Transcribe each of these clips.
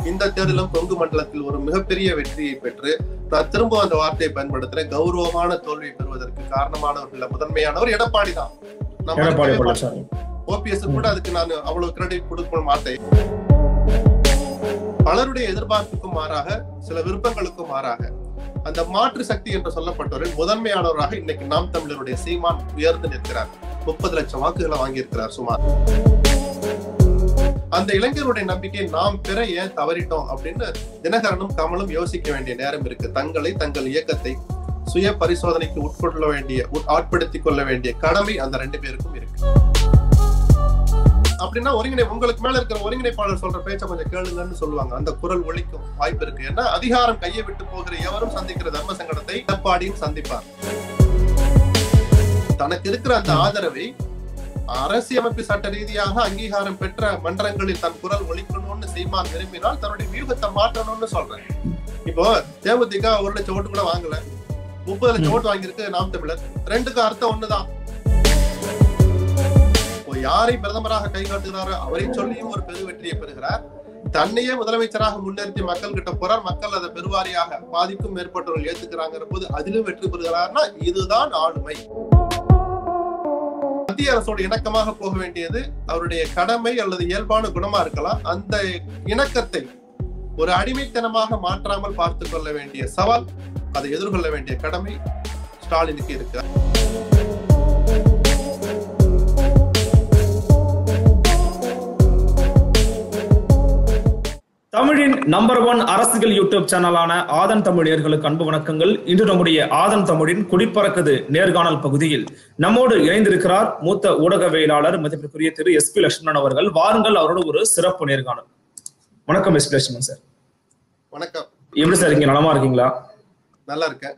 இந்த தேர்தலும் கொங்கு மண்டலத்தில் ஒரு மிகப்பெரிய வெற்றியை பெற்று நான் திரும்ப அந்த வார்த்தையை பயன்படுத்துறேன் கௌரவமான தோல்வியை பெறுவதற்கு காரணமானவர்கள் முதன்மையானவர் எடப்பாடி தான் எடப்பாடி பழனிசாமி ஓபிஎஸ் கூட அதுக்கு நான் அவ்வளவு கிரெடிட் கொடுக்க மாட்டேன் பலருடைய எதிர்பார்ப்புக்கும் மாறாக சில விருப்பங்களுக்கும் மாறாக அந்த மாற்று சக்தி என்று சொல்லப்பட்டவரில் முதன்மையானவராக இன்னைக்கு நாம் தமிழருடைய சீமான் உயர்ந்து நிற்கிறார் முப்பது லட்சம் வாக்குகளை வாங்கியிருக்கிறார் சுமார் அந்த இளைஞருடைய நம்பிக்கையை நாம் பெற ஏன் தவறிட்டோம் அப்படின்னு தினகரனும் கமலும் யோசிக்க வேண்டிய நேரம் இருக்கு தங்களை தங்கள் இயக்கத்தை சுய பரிசோதனைக்கு உட்கொள்ள வேண்டிய உட்- ஆட்படுத்திக் கொள்ள வேண்டிய கடமை அந்த ரெண்டு பேருக்கும் இருக்கு அப்படின்னா ஒருங்கிணை உங்களுக்கு மேல இருக்கிற ஒருங்கிணைப்பாளர் சொல்ற பேச்சை கொஞ்சம் கேளுங்கன்னு சொல்லுவாங்க அந்த குரல் ஒலிக்கும் வாய்ப்பு இருக்கு ஏன்னா அதிகாரம் கையை விட்டு போகிற எவரும் சந்திக்கிற தர்ம சங்கடத்தை எடப்பாடியும் சந்திப்பார் தனக்கு இருக்கிற அந்த ஆதரவை அரசியலமைப்பு சட்ட ரீதியாக அங்கீகாரம் பெற்ற மன்றங்களில் தன் குரல் ஒலிக்கணும்னு சீமான் விரும்பினால் தன்னுடைய வியூகத்தை மாற்றணும்னு சொல்றேன் இப்போ தேமுதிக ஒரு லட்சம் ஓட்டு கூட வாங்கல முப்பது லட்சம் ஓட்டு வாங்கியிருக்கு நாம் தமிழர் ரெண்டுக்கு அர்த்தம் ஒண்ணுதான் இப்போ யாரை பிரதமராக கை காட்டுகிறாரோ அவரை சொல்லியும் ஒரு பெரு வெற்றியை பெறுகிறார் தன்னையே முதலமைச்சராக முன்னிறுத்தி மக்கள் கிட்ட போறார் மக்கள் அதை பெருவாரியாக பாதிக்கும் மேற்பட்டவர்கள் ஏத்துக்கிறாங்கிற போது அதிலும் வெற்றி பெறுகிறார்னா இதுதான் ஆளுமை மத்திய அரசோட இணக்கமாக போக வேண்டியது அவருடைய கடமை அல்லது இயல்பான குணமா இருக்கலாம் அந்த இணக்கத்தை ஒரு அடிமைத்தனமாக மாற்றாமல் பார்த்துக் கொள்ள வேண்டிய சவால் அதை எதிர்கொள்ள வேண்டிய கடமை ஸ்டாலினுக்கு இருக்கு தமிழின் நம்பர் ஒன் அரசியல் யூடியூப் சேனலான ஆதன் தமிழர்களுக்கு அன்பு வணக்கங்கள் இன்று நம்முடைய ஆதன் தமிழின் குடிப்பறக்குது நேர்காணல் பகுதியில் நம்மோடு இணைந்திருக்கிறார் மூத்த ஊடகவியலாளர் மதிப்பிற்குரிய திரு எஸ் பி லட்சுமணன் அவர்கள் வாருங்கள் அவரோட ஒரு சிறப்பு நேர்காணல் வணக்கம் எஸ் பி லட்சுமணன் சார் வணக்கம் எப்படி சார் இருக்கீங்க நலமா இருக்கீங்களா நல்லா இருக்கேன்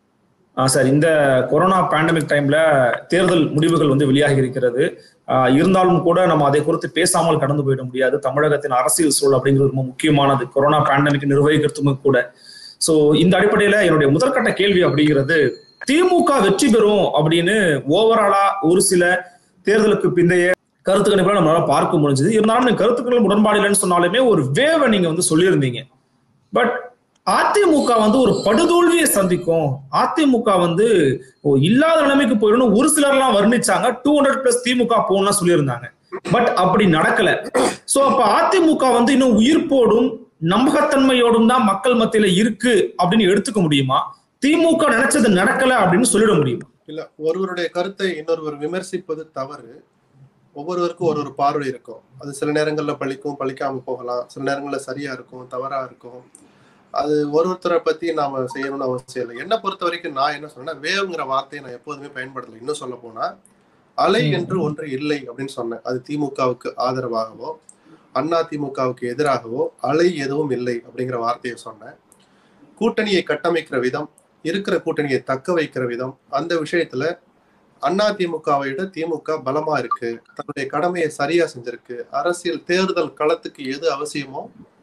ஆ சார் இந்த கொரோனா பேண்டமிக் டைம்ல தேர்தல் முடிவுகள் வந்து வெளியாகி இருக்கிறது ஆ, இருந்தாலும் கூட நம்ம அதை குறித்து பேசாமல் கடந்து போயிட முடியாது தமிழகத்தின் அரசியல் சூழல் அப்படிங்கிறது ரொம்ப முக்கியமானது கொரோனா பேண்டமிக் நிர்வகிக்கிறதுக்கும் கூட சோ இந்த அடிப்படையில என்னுடைய முதற்கட்ட கேள்வி அப்படிங்கிறது திமுக வெற்றி பெறும் அப்படின்னு ஓவராலா ஒரு சில தேர்தலுக்கு பிந்தைய கருத்து கணிப்புகளை நம்மளால பார்க்க முடிஞ்சது இருந்தாலும் நீங்க கருத்துக்கள் உடன்பாடு இல்லைன்னு சொன்னாலுமே ஒரு வேவை நீங்க வந்து சொல்லியிருந்தீங்க பட் அதிமுக வந்து ஒரு படுதோல்வியை சந்திக்கும் அதிமுக வந்து ஓ, இல்லாத நிலைமைக்கு போயிடும் ஒரு சிலர்லாம் வர்ணிச்சாங்க டூ ஹண்ட்ரட் பிளஸ் திமுக போகணும்னு சொல்லியிருந்தாங்க பட் அப்படி நடக்கல சோ அப்ப அதிமுக வந்து இன்னும் உயிர்ப்போடும் நம்பகத்தன்மையோடும் தான் மக்கள் மத்தியில இருக்கு அப்படின்னு எடுத்துக்க முடியுமா திமுக நினைச்சது நடக்கல அப்படின்னு சொல்லிட முடியுமா இல்ல ஒருவருடைய கருத்தை இன்னொருவர் விமர்சிப்பது தவறு ஒவ்வொருவருக்கும் ஒரு ஒரு பார்வை இருக்கும் அது சில நேரங்கள்ல பழிக்கும் பழிக்காம போகலாம் சில நேரங்கள்ல சரியா இருக்கும் தவறா இருக்கும் அது ஒரு ஒருத்தரை பத்தி நாம செய்யணும்னு அவசியம் இல்லை என்னை பொறுத்த வரைக்கும் நான் என்ன சொன்னேன்னா வேவ்ங்கிற வார்த்தையை நான் எப்போதுமே பயன்படுத்தல இன்னும் சொல்ல போனா அலை என்று ஒன்று இல்லை அப்படின்னு சொன்னேன் அது திமுகவுக்கு ஆதரவாகவோ அண்ணா திமுகவுக்கு எதிராகவோ அலை எதுவும் இல்லை அப்படிங்கிற வார்த்தையை சொன்னேன் கூட்டணியை கட்டமைக்கிற விதம் இருக்கிற கூட்டணியை தக்க வைக்கிற விதம் அந்த விஷயத்துல அண்ணா திமுகவை விட திமுக பலமா இருக்கு தன்னுடைய கடமையை சரியா செஞ்சிருக்கு அரசியல் தேர்தல் களத்துக்கு எது அவசியமோ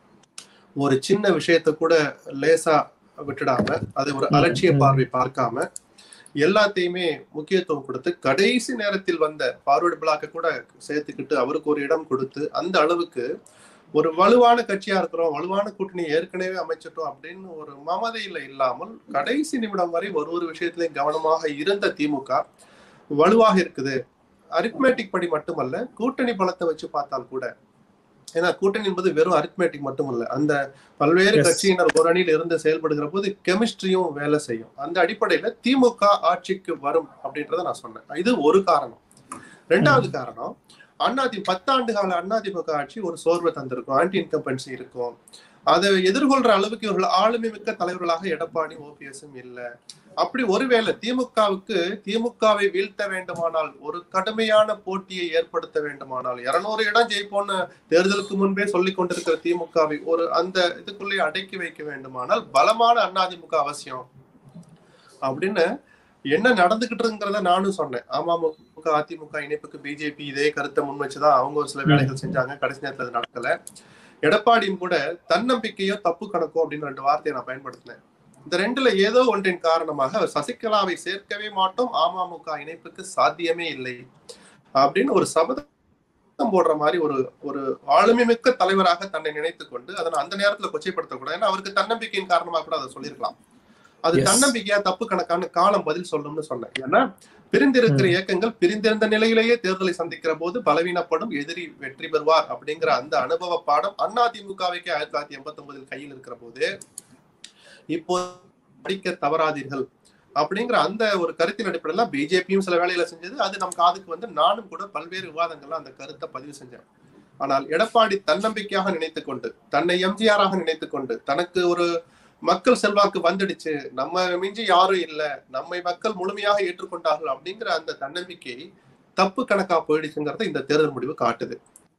ஒரு சின்ன விஷயத்த கூட லேசா விட்டுடாம அதை ஒரு அலட்சிய பார்வை பார்க்காம எல்லாத்தையுமே முக்கியத்துவம் கொடுத்து கடைசி நேரத்தில் வந்த ஃபார்வர்டு பிளாக்க கூட சேர்த்துக்கிட்டு அவருக்கு ஒரு இடம் கொடுத்து அந்த அளவுக்கு ஒரு வலுவான கட்சியா இருக்கிறோம் வலுவான கூட்டணி ஏற்கனவே அமைச்சிட்டோம் அப்படின்னு ஒரு மமதையில இல்லாமல் கடைசி நிமிடம் வரை ஒரு ஒரு விஷயத்திலையும் கவனமாக இருந்த திமுக வலுவாக இருக்குது அரித்மேட்டிக் படி மட்டுமல்ல கூட்டணி பலத்தை வச்சு பார்த்தால் கூட ஏன்னா கூட்டணி என்பது வெறும் அரித்மேட்டிக் மட்டுமல்ல அந்த பல்வேறு Yes. கட்சியினர் ஒரு அணியில் இருந்து செயல்படுகிற போது கெமிஸ்ட்ரியும் வேலை செய்யும் அந்த அடிப்படையில திமுக ஆட்சிக்கு வரும் அப்படின்றத நான் சொன்னேன் இது ஒரு காரணம் ரெண்டாவது காரணம் அண்ணாதி பத்தாண்டு கால அதிமுக ஆட்சி ஒரு சோர்வை தந்திருக்கும் ஆன்டி இன்கம்பன்சி இருக்கும் அதை எதிர்கொள்ற அளவுக்கு இவர்கள் ஆளுமை மிக்க தலைவர்களாக எடப்பாடி ஓபிஎஸும் இல்ல அப்படி ஒருவேளை திமுகவுக்கு திமுகவை வீழ்த்த வேண்டுமானால் ஒரு கடுமையான போட்டியை ஏற்படுத்த வேண்டுமானால் இருநூறு இடம் ஜெயிப்போம்னு தேர்தலுக்கு முன்பே சொல்லிக் கொண்டிருக்கிற திமுகவை ஒரு அந்த இதுக்குள்ளே அடக்கி வைக்க வேண்டுமானால் பலமான அதிமுக அவசியம் அப்படின்னு என்ன நடந்துகிட்டுங்கிறத நானும் சொன்னேன் அமமுக அதிமுக இணைப்புக்கு பிஜேபி இதே கருத்தை முன் வச்சுதான் அவங்க ஒரு சில வேலைகள் செஞ்சாங்க கடைசி நேரத்துல அது நடக்கல எடப்பாடியும் கூட தன்னம்பிக்கையோ தப்பு கணக்கோ அப்படின்னு ரெண்டு வார்த்தையை நான் பயன்படுத்தினேன் இந்த ரெண்டுல ஏதோ ஒன்றின் காரணமாக அவர் சசிகலாவை சேர்க்கவே மாட்டோம் அமமுக இணைப்புக்கு சாத்தியமே இல்லை அப்படின்னு ஒரு சபத சத்தம் போடுற மாதிரி ஒரு ஒரு ஆளுமை மிக்க தலைவராக தன்னை நினைத்துக் கொண்டு அதனை அந்த நேரத்துல கொச்சைப்படுத்தக்கூடாது ஏன்னா அவருக்கு தன்னம்பிக்கையின் காரணமா கூட அதை சொல்லியிருக்கலாம் அது Yes. தன்னம்பிக்கையா தப்பு கணக்கான காலம் பதில் சொல்லணும்னு சொன்னேன் ஏன்னா பிரிந்திருக்கிற இயக்கங்கள் பிரிந்திருந்த நிலையிலேயே தேர்தலை சந்திக்கிற போது பலவீனப்படும் எதிரி வெற்றி பெறுவார் அப்படிங்கிற அந்த அனுபவ பாடம் அதிமுகவைக்கு ஆயிரத்தி தொள்ளாயிரத்தி எண்பத்தி ஒன்பதில் கையில் இருக்கிற போது இப்போ படிக்க தவறாதீர்கள் அப்படிங்கிற அந்த ஒரு கருத்தின் அடிப்படையில் பிஜேபியும் சில வேலைகளை செஞ்சது அது நம் காதுக்கு வந்து நானும் கூட பல்வேறு விவாதங்கள்ல அந்த கருத்தை பதிவு செஞ்சேன் ஆனால் எடப்பாடி தன்னம்பிக்கையாக நினைத்துக் கொண்டு தன்னை எம்ஜிஆராக நினைத்துக் கொண்டு தனக்கு ஒரு மக்கள் செல்வாக்கு வந்துடுச்சு நம்ம மிஞ்சி யாரும் இல்ல நம்மை மக்கள் முழுமையாக ஏற்றுக்கொண்டார்கள் அப்படிங்கிற அந்த தன்னம்பிக்கை தப்பு கணக்கா போயிடுச்சுங்கிறத இந்த தேர்தல் முடிவு காட்டுது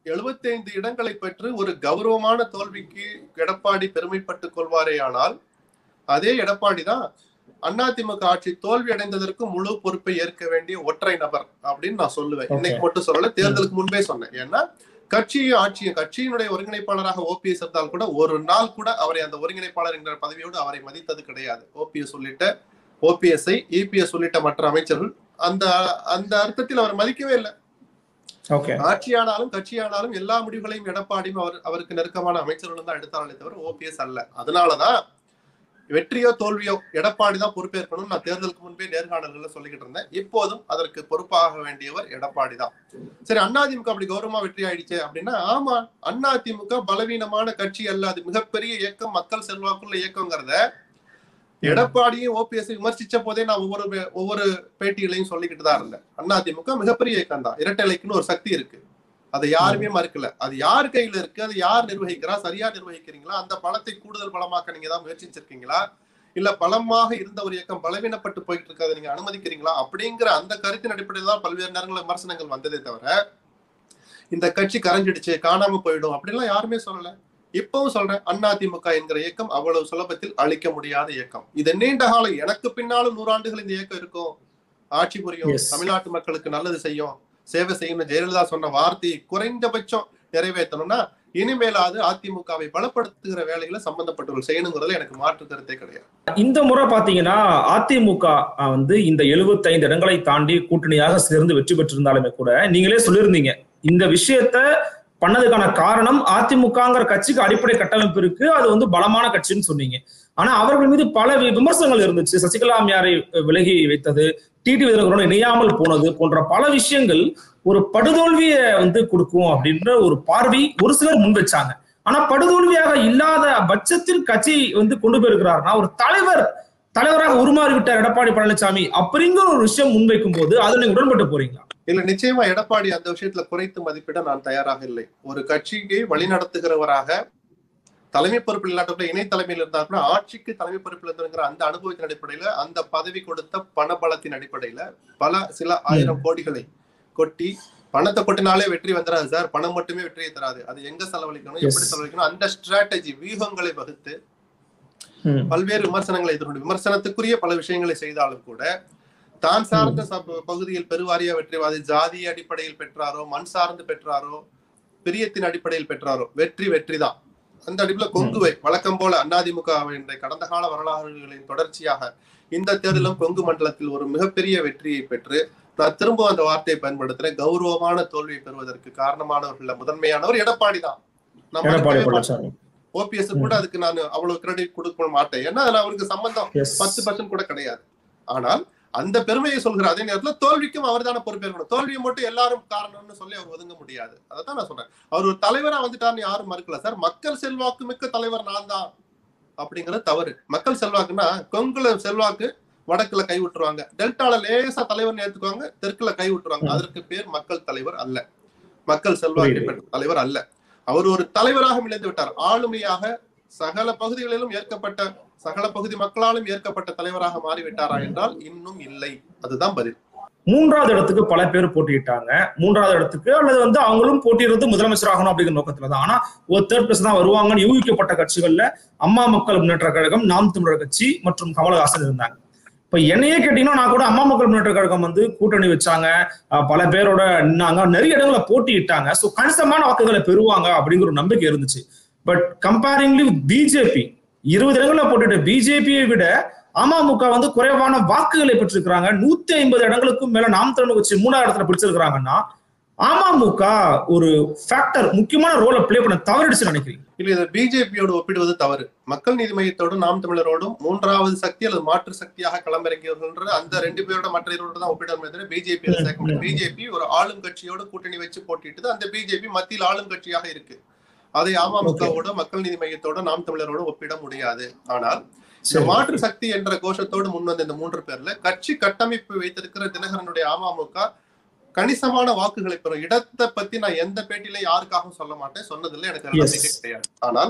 75 இடங்களை பெற்று ஒரு கௌரவமான தோல்விக்கு எடப்பாடி பெருமைப்பட்டுக் கொள்வாரே ஆனால் அதே எடப்பாடி தான் அதிமுக ஆட்சி தோல்வி அடைந்ததற்கு முழு பொறுப்பை ஏற்க வேண்டிய ஒற்றை நபர் அப்படின்னு நான் சொல்லுவேன் Okay. இன்னைக்கு மட்டும் சொல்லல தேர்தலுக்கு முன்பே சொன்னேன் ஏன்னா கட்சியும் ஆட்சியும் கட்சியினுடைய ஒருங்கிணைப்பாளராக ஓபிஎஸ் இருந்தால் கூட ஒரு நாள் கூட அவரை அந்த ஒருங்கிணைப்பாளர் என்ற பதவியோடு அவரை மதித்தது கிடையாது ஓபிஎஸ் உள்ளிட்ட ஓபிஎஸ்ஐ இபிஎஸ் உள்ளிட்ட மற்ற அமைச்சர்கள் அந்த அந்த அர்த்தத்தில் அவர் மதிக்கவே இல்லை ஓகே ஆட்சியானாலும் கட்சியானாலும் எல்லா முடிவுகளையும் எடப்பாடியும் அவர் அவருக்கு நெருக்கமான அமைச்சர்களும் தான் எடுத்தார்களே தவிர ஓபிஎஸ் அல்ல அதனாலதான் வெற்றியோ தோல்வியோ எடப்பாடி தான் பொறுப்பேற்கணும்னு நான் தேர்தலுக்கு முன்பே நேர்காணல்கள்ல சொல்லிக்கிட்டு இருந்தேன் இப்போதும் அதற்கு பொறுப்பாக வேண்டியவர் எடப்பாடி தான் சரி அதிமுக அப்படி கௌரவமா வெற்றி ஆயிடுச்சு அப்படின்னா ஆமா அதிமுக பலவீனமான கட்சி அல்ல அது மிகப்பெரிய இயக்கம் மக்கள் செல்வாக்குள்ள இயக்கங்கிறத எடப்பாடியும் ஓபிஎஸ் விமர்சிச்ச போதே நான் ஒவ்வொரு வே- ஒவ்வொரு பேட்டிகளையும் சொல்லிக்கிட்டு தான் இருந்தேன் அதிமுக மிகப்பெரிய இயக்கம் தான் இரட்டைலைக்குன்னு ஒரு சக்தி இருக்கு அதை யாருமே மறுக்கல அது யார் கையில இருக்கு அதை யார் நிர்வகிக்கிறா சரியா நிர்வகிக்கிறீங்களா அந்த பலத்தை கூடுதல் பலமாக்க நீங்க தான் முயற்சிச்சிருக்கீங்களா இல்ல பலமாக இருந்த ஒரு இயக்கம் பலவீனப்பட்டு போயிட்டு இருக்காத நீங்க அனுமதிக்கிறீங்களா அப்படிங்கிற அந்த கருத்தின் அடிப்படையில் தான் பல்வேறு நேரங்களில் விமர்சனங்கள் வந்ததே தவிர இந்த கட்சி கரைஞ்சிடுச்சு காணாம போயிடும் அப்படின்லாம் யாருமே சொல்லல இப்பவும் சொல்றேன் அதிமுக என்கிற இயக்கம் அவ்வளவு சுலபத்தில் அழிக்க முடியாத இயக்கம் இது நீண்ட காலம் எனக்கு பின்னாலும் நூறாண்டுகள் இந்த இயக்கம் இருக்கும் ஆட்சி புரியும் Yes. தமிழ்நாட்டு மக்களுக்கு நல்லது செய்யும் சேவை செய்யும் ஜெயலலிதா சொன்ன வார்த்தையை குறைந்தபட்சம் நிறைவேற்றணும்னா இனிமேலாவது அதிமுகவை பலப்படுத்துகிற வேலைகளை சம்பந்தப்பட்டவர்கள் செய்யணுங்கிறதுல எனக்கு மாற்று கருத்தே கிடையாது இந்த முறை பாத்தீங்கன்னா அதிமுக வந்து இந்த 75 இடங்களை தாண்டி கூட்டணியாக சேர்ந்து வெற்றி பெற்றிருந்தாலுமே கூட நீங்களே சொல்லியிருந்தீங்க இந்த விஷயத்த பண்ணதுக்கான காரணம் அதிமுகங்கிற கட்சிக்கு அடிப்படை கட்டமைப்பு இருக்கு அது வந்து பலமான கட்சின்னு சொன்னீங்க ஆனா அவர்கள் மீது பல வி- விமர்சனங்கள் இருந்துச்சு சசிகலா அம்மையாரை விலகி வைத்தது டிடி விதிரகரோடு இணையாமல் போனது போன்ற பல விஷயங்கள் ஒரு படுதோல்வியை வந்து கொடுக்கும் அப்படின்ற ஒரு பார்வை ஒரு சிலர் முன் வச்சாங்க ஆனா படுதோல்வியாக இல்லாத பட்சத்தில் கட்சி வந்து கொண்டு போயிருக்கிறாருன்னா ஒரு தலைவர் தலைவராக உருமாறி விட்டார் எடப்பாடி பழனிசாமி அப்படிங்கிற ஒரு விஷயம் முன்வைக்கும் போது அதை நீங்க உடன்பட்டு போறீங்களா இல்ல நிச்சயமா எடப்பாடி அந்த விஷயத்துல குறைத்து மதிப்பிட நான் தயாராக இல்லை ஒரு கட்சிக்கு வழிநடத்துகிறவராக தலைமை பொறுப்பில் இல்லாட்டப்ப இணை தலைமையில் இருந்தாருன்னா ஆட்சிக்கு தலைமை பொறுப்பில் இருந்திருக்கிற அந்த அனுபவத்தின் அடிப்படையில அந்த பதவி கொடுத்த பணபலத்தின் அடிப்படையில பல சில ஆயிரம் கோடிகளை கொட்டி பணத்தை கொட்டினாலே வெற்றி வந்துடாது சார் பணம் மட்டுமே வெற்றியை தராது அது எங்க செலவழிக்கணும் Yes. எப்படி செலவழிக்கணும் அந்த ஸ்ட்ராட்டஜி வியூகங்களை வகுத்து பல்வேறு விமர்சனங்களை எதிர்கொண்டு விமர்சனத்துக்குரிய பல விஷயங்களை செய்தாலும் கூட தான் சார்ந்த சப- பகுதியில் பெருவாரியா வெற்றிவாதி ஜாதி அடிப்படையில் பெற்றாரோ மண் சார்ந்து பெற்றாரோ பிரியத்தின் அடிப்படையில் பெற்றாரோ வெற்றி வெற்றிதான் அந்த அடிப்படையில் கொங்குவை வழக்கம் போல அதிமுக இன்றைய கடந்த கால வரலாறுகளின் தொடர்ச்சியாக இந்த தேர்தலும் கொங்கு மண்டலத்தில் ஒரு மிகப்பெரிய வெற்றியை பெற்று நான் திரும்ப அந்த வார்த்தையை பயன்படுத்துறேன் கௌரவமான தோல்வியை பெறுவதற்கு காரணமானவர்கள முதன்மையானவர் எடப்பாடி தான் நம்ம எடப்பாடி இருக்கவே பழனிசாமி ஓபிஎஸ் கூட அதுக்கு நான் அவ்வளவு கிரெடிட் கொடுக்க மாட்டேன் ஏன்னா அதுல அவருக்கு சம்பந்தம் எஸ் பத்து பர்சன்ட் கூட கிடையாது ஆனால் அந்த பெருமையை சொல்கிற அதே நேரத்துல தோல்விக்கும் அவர் தானே பொறுப்பேற்கணும் தோல்வியை மட்டும் எல்லாரும் காரணம்னு சொல்லி அவர் ஒதுங்க முடியாது அதான் நான் சொல்றேன் அவர் ஒரு தலைவரா வந்துட்டார்னு யாரும் மறுக்கல சார் மக்கள் செல்வாக்கு மிக்க தலைவர் நான் தான் அப்படிங்கிறது தவறு மக்கள் செல்வாக்குன்னா கொங்குல செல்வாக்கு வடக்குல கை விட்டுருவாங்க டெல்டால லேசா தலைவர் ஏத்துக்குவாங்க தெற்குல கை விட்டுருவாங்க அதற்கு பேர் மக்கள் தலைவர் அல்ல மக்கள் செல்வாக்கு புரியுது. பெற்ற தலைவர் அல்ல அவர் ஒரு தலைவராக விளைந்து விட்டார் ஆளுமையாக சகல பகுதிகளிலும் ஏற்கப்பட்ட சகல பகுதி மக்களாலும் ஏற்கப்பட்ட தலைவராக மாறிவிட்டாரா என்றால் இன்னும் இல்லை அதுதான் பதில் மூன்றாவது இடத்துக்கு பல பேர் போட்டியிட்டாங்க மூன்றாவது இடத்துக்கு அல்லது வந்து அவங்களும் போட்டியிடுறது முதலமைச்சர் ஆகணும் அப்படிங்கிற நோக்கத்துல தான் ஆனா ஒரு தேர்ட் பிளேஸ் தான் வருவாங்கன்னு யூகிக்கப்பட்ட கட்சிகள்ல அம்மா மக்கள் முன்னேற்ற கழகம் நாம் தமிழர் கட்சி மற்றும் கமலஹாசன் இருந்தாங்க இப்ப என்னையே கேட்டீங்கன்னா நான் கூட அம்மா மக்கள் முன்னேற்ற கழகம் வந்து கூட்டணி வச்சாங்க அஹ் பல பேரோட நின்னாங்க நிறைய இடங்களை போட்டியிட்டாங்க சோ கணிசமான வாக்குகளை பெறுவாங்க அப்படிங்கிற ஒரு நம்பிக்கை இருந்துச்சு பட் கம்பேரிங்லி வித் பிஜேபி இருபது இடங்கள்ல போட்டுட்டு பிஜேபியை விட அமமுக வந்து குறைவான வாக்குகளை பெற்றிருக்கிறாங்க நூத்தி ஐம்பது இடங்களுக்கும் மேல நாம் தமிழ் கட்சி மூணாவது இடத்துல பிடிச்சிருக்கிறாங்கன்னா அமமுக ஒரு ஃபேக்டர் முக்கியமான ரோலை பிளே பண்ண தவறிடுச்சு நினைக்கிறீங்க இல்ல இதை பிஜேபியோடு ஒப்பிடுவது தவறு மக்கள் நீதி மையத்தோடும் நாம் தமிழரோடும் மூன்றாவது சக்தி அல்லது மாற்று சக்தியாக களமிறங்கியவர்கள் அந்த ரெண்டு பேரோட மற்ற இருவரோட தான் ஒப்பிடணுமே தவிர பிஜேபி சேர்க்க முடியும் பிஜேபி ஒரு ஆளும் கட்சியோட கூட்டணி வச்சு போட்டிட்டு அந்த பிஜேபி மத்தியில் ஆளும் கட்சியாக இருக்கு அதை அமமுகவோட மக்கள் நீதி மையத்தோட நாம் தமிழரோட ஒப்பிட முடியாது ஆனால் இந்த மாற்று சக்தி என்ற கோஷத்தோடு முன் வந்த இந்த மூன்று பேர்ல கட்சி கட்டமைப்பு வைத்திருக்கிற தினகரனுடைய அமமுக கணிசமான வாக்குகளை பெறும் இடத்தை பத்தி நான் எந்த பேட்டியில யாருக்காகவும் சொல்ல மாட்டேன் சொன்னதில்லை எனக்கு Yes. நம்பிக்கை கிடையாது ஆனால்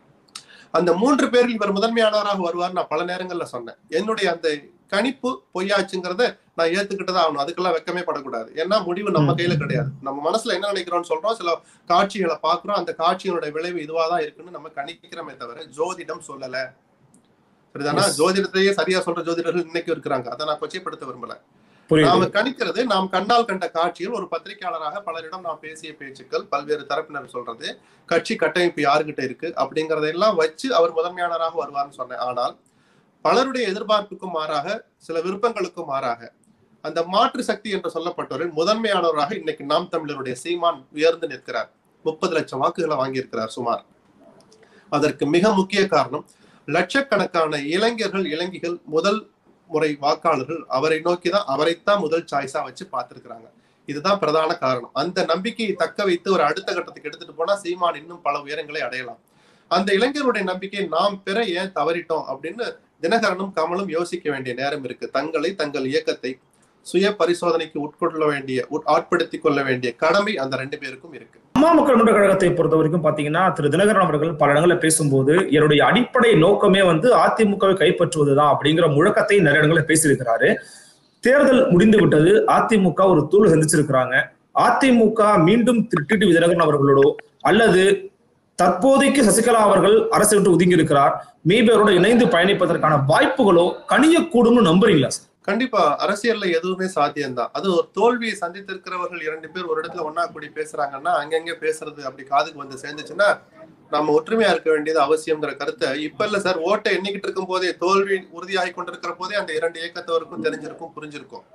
அந்த மூன்று பேரில் இவர் முதன்மையானவராக வருவார் நான் பல நேரங்கள்ல சொன்னேன் என்னுடைய அந்த கணிப்பு பொய்யாச்சுங்கிறத நான் ஏத்துக்கிட்டுதான் ஆகணும் அதுக்கெல்லாம் வெக்கமே படக்கூடாது ஏன்னா முடிவு நம்ம ம். கையில கிடையாது நம்ம மனசுல என்ன நினைக்கிறோம்னு சொல்றோம் சில காட்சிகளை பாக்குறோம் அந்த காட்சியினுடைய விளைவு இதுவாதான் இருக்குன்னு நம்ம கணிக்கிறோமே தவிர ஜோதிடம் சொல்லல சரிதானா Yes. ஜோதிடத்தையே சரியா சொல்ற ஜோதிடர்கள் இன்னைக்கு இருக்கிறாங்க அதை நான் கொச்சைப்படுத்த விரும்பல புரியுது நாம கணிக்கிறது நாம் கண்ணால் கண்ட காட்சியில் ஒரு பத்திரிகையாளராக பலரிடம் நாம் பேசிய பேச்சுக்கள் பல்வேறு தரப்பினர் சொல்றது கட்சி கட்டமைப்பு யாருகிட்ட இருக்கு அப்படிங்கறதெல்லாம் வச்சு அவர் முதன்மையானராக வருவார்னு சொன்னேன் ஆனால் பலருடைய எதிர்பார்ப்புக்கும் மாறாக சில விருப்பங்களுக்கும் மாறாக அந்த மாற்று சக்தி என்று சொல்லப்பட்டவரில் முதன்மையானவராக இன்னைக்கு நாம் தமிழருடைய சீமான் உயர்ந்து நிற்கிறார் முப்பது லட்சம் வாக்குகளை வாங்கியிருக்கிறார் சுமார் அதற்கு மிக முக்கிய காரணம் லட்சக்கணக்கான இளைஞர்கள் இளைஞிகள் முதல் முறை வாக்காளர்கள் அவரை நோக்கி தான் அவரைத்தான் முதல் சாய்ஸா வச்சு பார்த்திருக்கிறாங்க இதுதான் பிரதான காரணம் அந்த நம்பிக்கையை தக்க வைத்து ஒரு அடுத்த கட்டத்துக்கு எடுத்துட்டு போனா சீமான் இன்னும் பல உயரங்களை அடையலாம் அந்த இளைஞருடைய நம்பிக்கையை நாம் பெற ஏன் தவறிட்டோம் அப்படின்னு தினகரனும் கமலும் யோசிக்க வேண்டிய நேரம் இருக்கு தங்களை தங்கள் இயக்கத்தை சுய பரிசோதனைக்கு உட்கொள்ள வேண்டிய உட்- ஆட்படுத்திக் கொள்ள வேண்டிய கடமை அந்த ரெண்டு பேருக்கும் இருக்கு அம்மா மக்கள் முன்னேற்ற கழகத்தை பொறுத்த வரைக்கும் பாத்தீங்கன்னா திரு தினகரன் அவர்கள் பல இடங்களில் பேசும்போது என்னுடைய அடிப்படை நோக்கமே வந்து அதிமுகவை கைப்பற்றுவதுதான் அப்படிங்கிற முழக்கத்தை நிறைய இடங்களில் பேசியிருக்கிறாரு தேர்தல் முடிந்து விட்டது அதிமுக ஒரு தூள் சந்திச்சிருக்கிறாங்க அதிமுக மீண்டும் திரு டிடி தினகரன் அவர்களோடோ அல்லது தற்போதைக்கு சசிகலா அவர்கள் அரசை விட்டு ஒதுங்கி இருக்கிறார் மேபி அவரோட இணைந்து பயணிப்பதற்கான வாய்ப்புகளோ கணியக்கூடும்னு நம்புறீங்களா சார் கண்டிப்பா அரசியல்ல எதுவுமே சாத்தியம்தான் அது ஒரு தோல்வியை சந்தித்திருக்கிறவர்கள் இரண்டு பேர் ஒரு இடத்துல ஒன்னா கூடி பேசுறாங்கன்னா அங்கங்க பேசுறது அப்படி காதுக்கு வந்து சேர்ந்துச்சுன்னா நம்ம ஒற்றுமையா இருக்க வேண்டியது அவசியம்ங்கிற கருத்தை இப்ப இல்ல சார் ஓட்டை எண்ணிக்கிட்டு இருக்கும் போதே தோல்வி உறுதியாகி கொண்டிருக்கிற போதே அந்த இரண்டு இயக்கத்தவருக்கும் தெரிஞ்சிருக்கும் புரிஞ்சிருக்கும்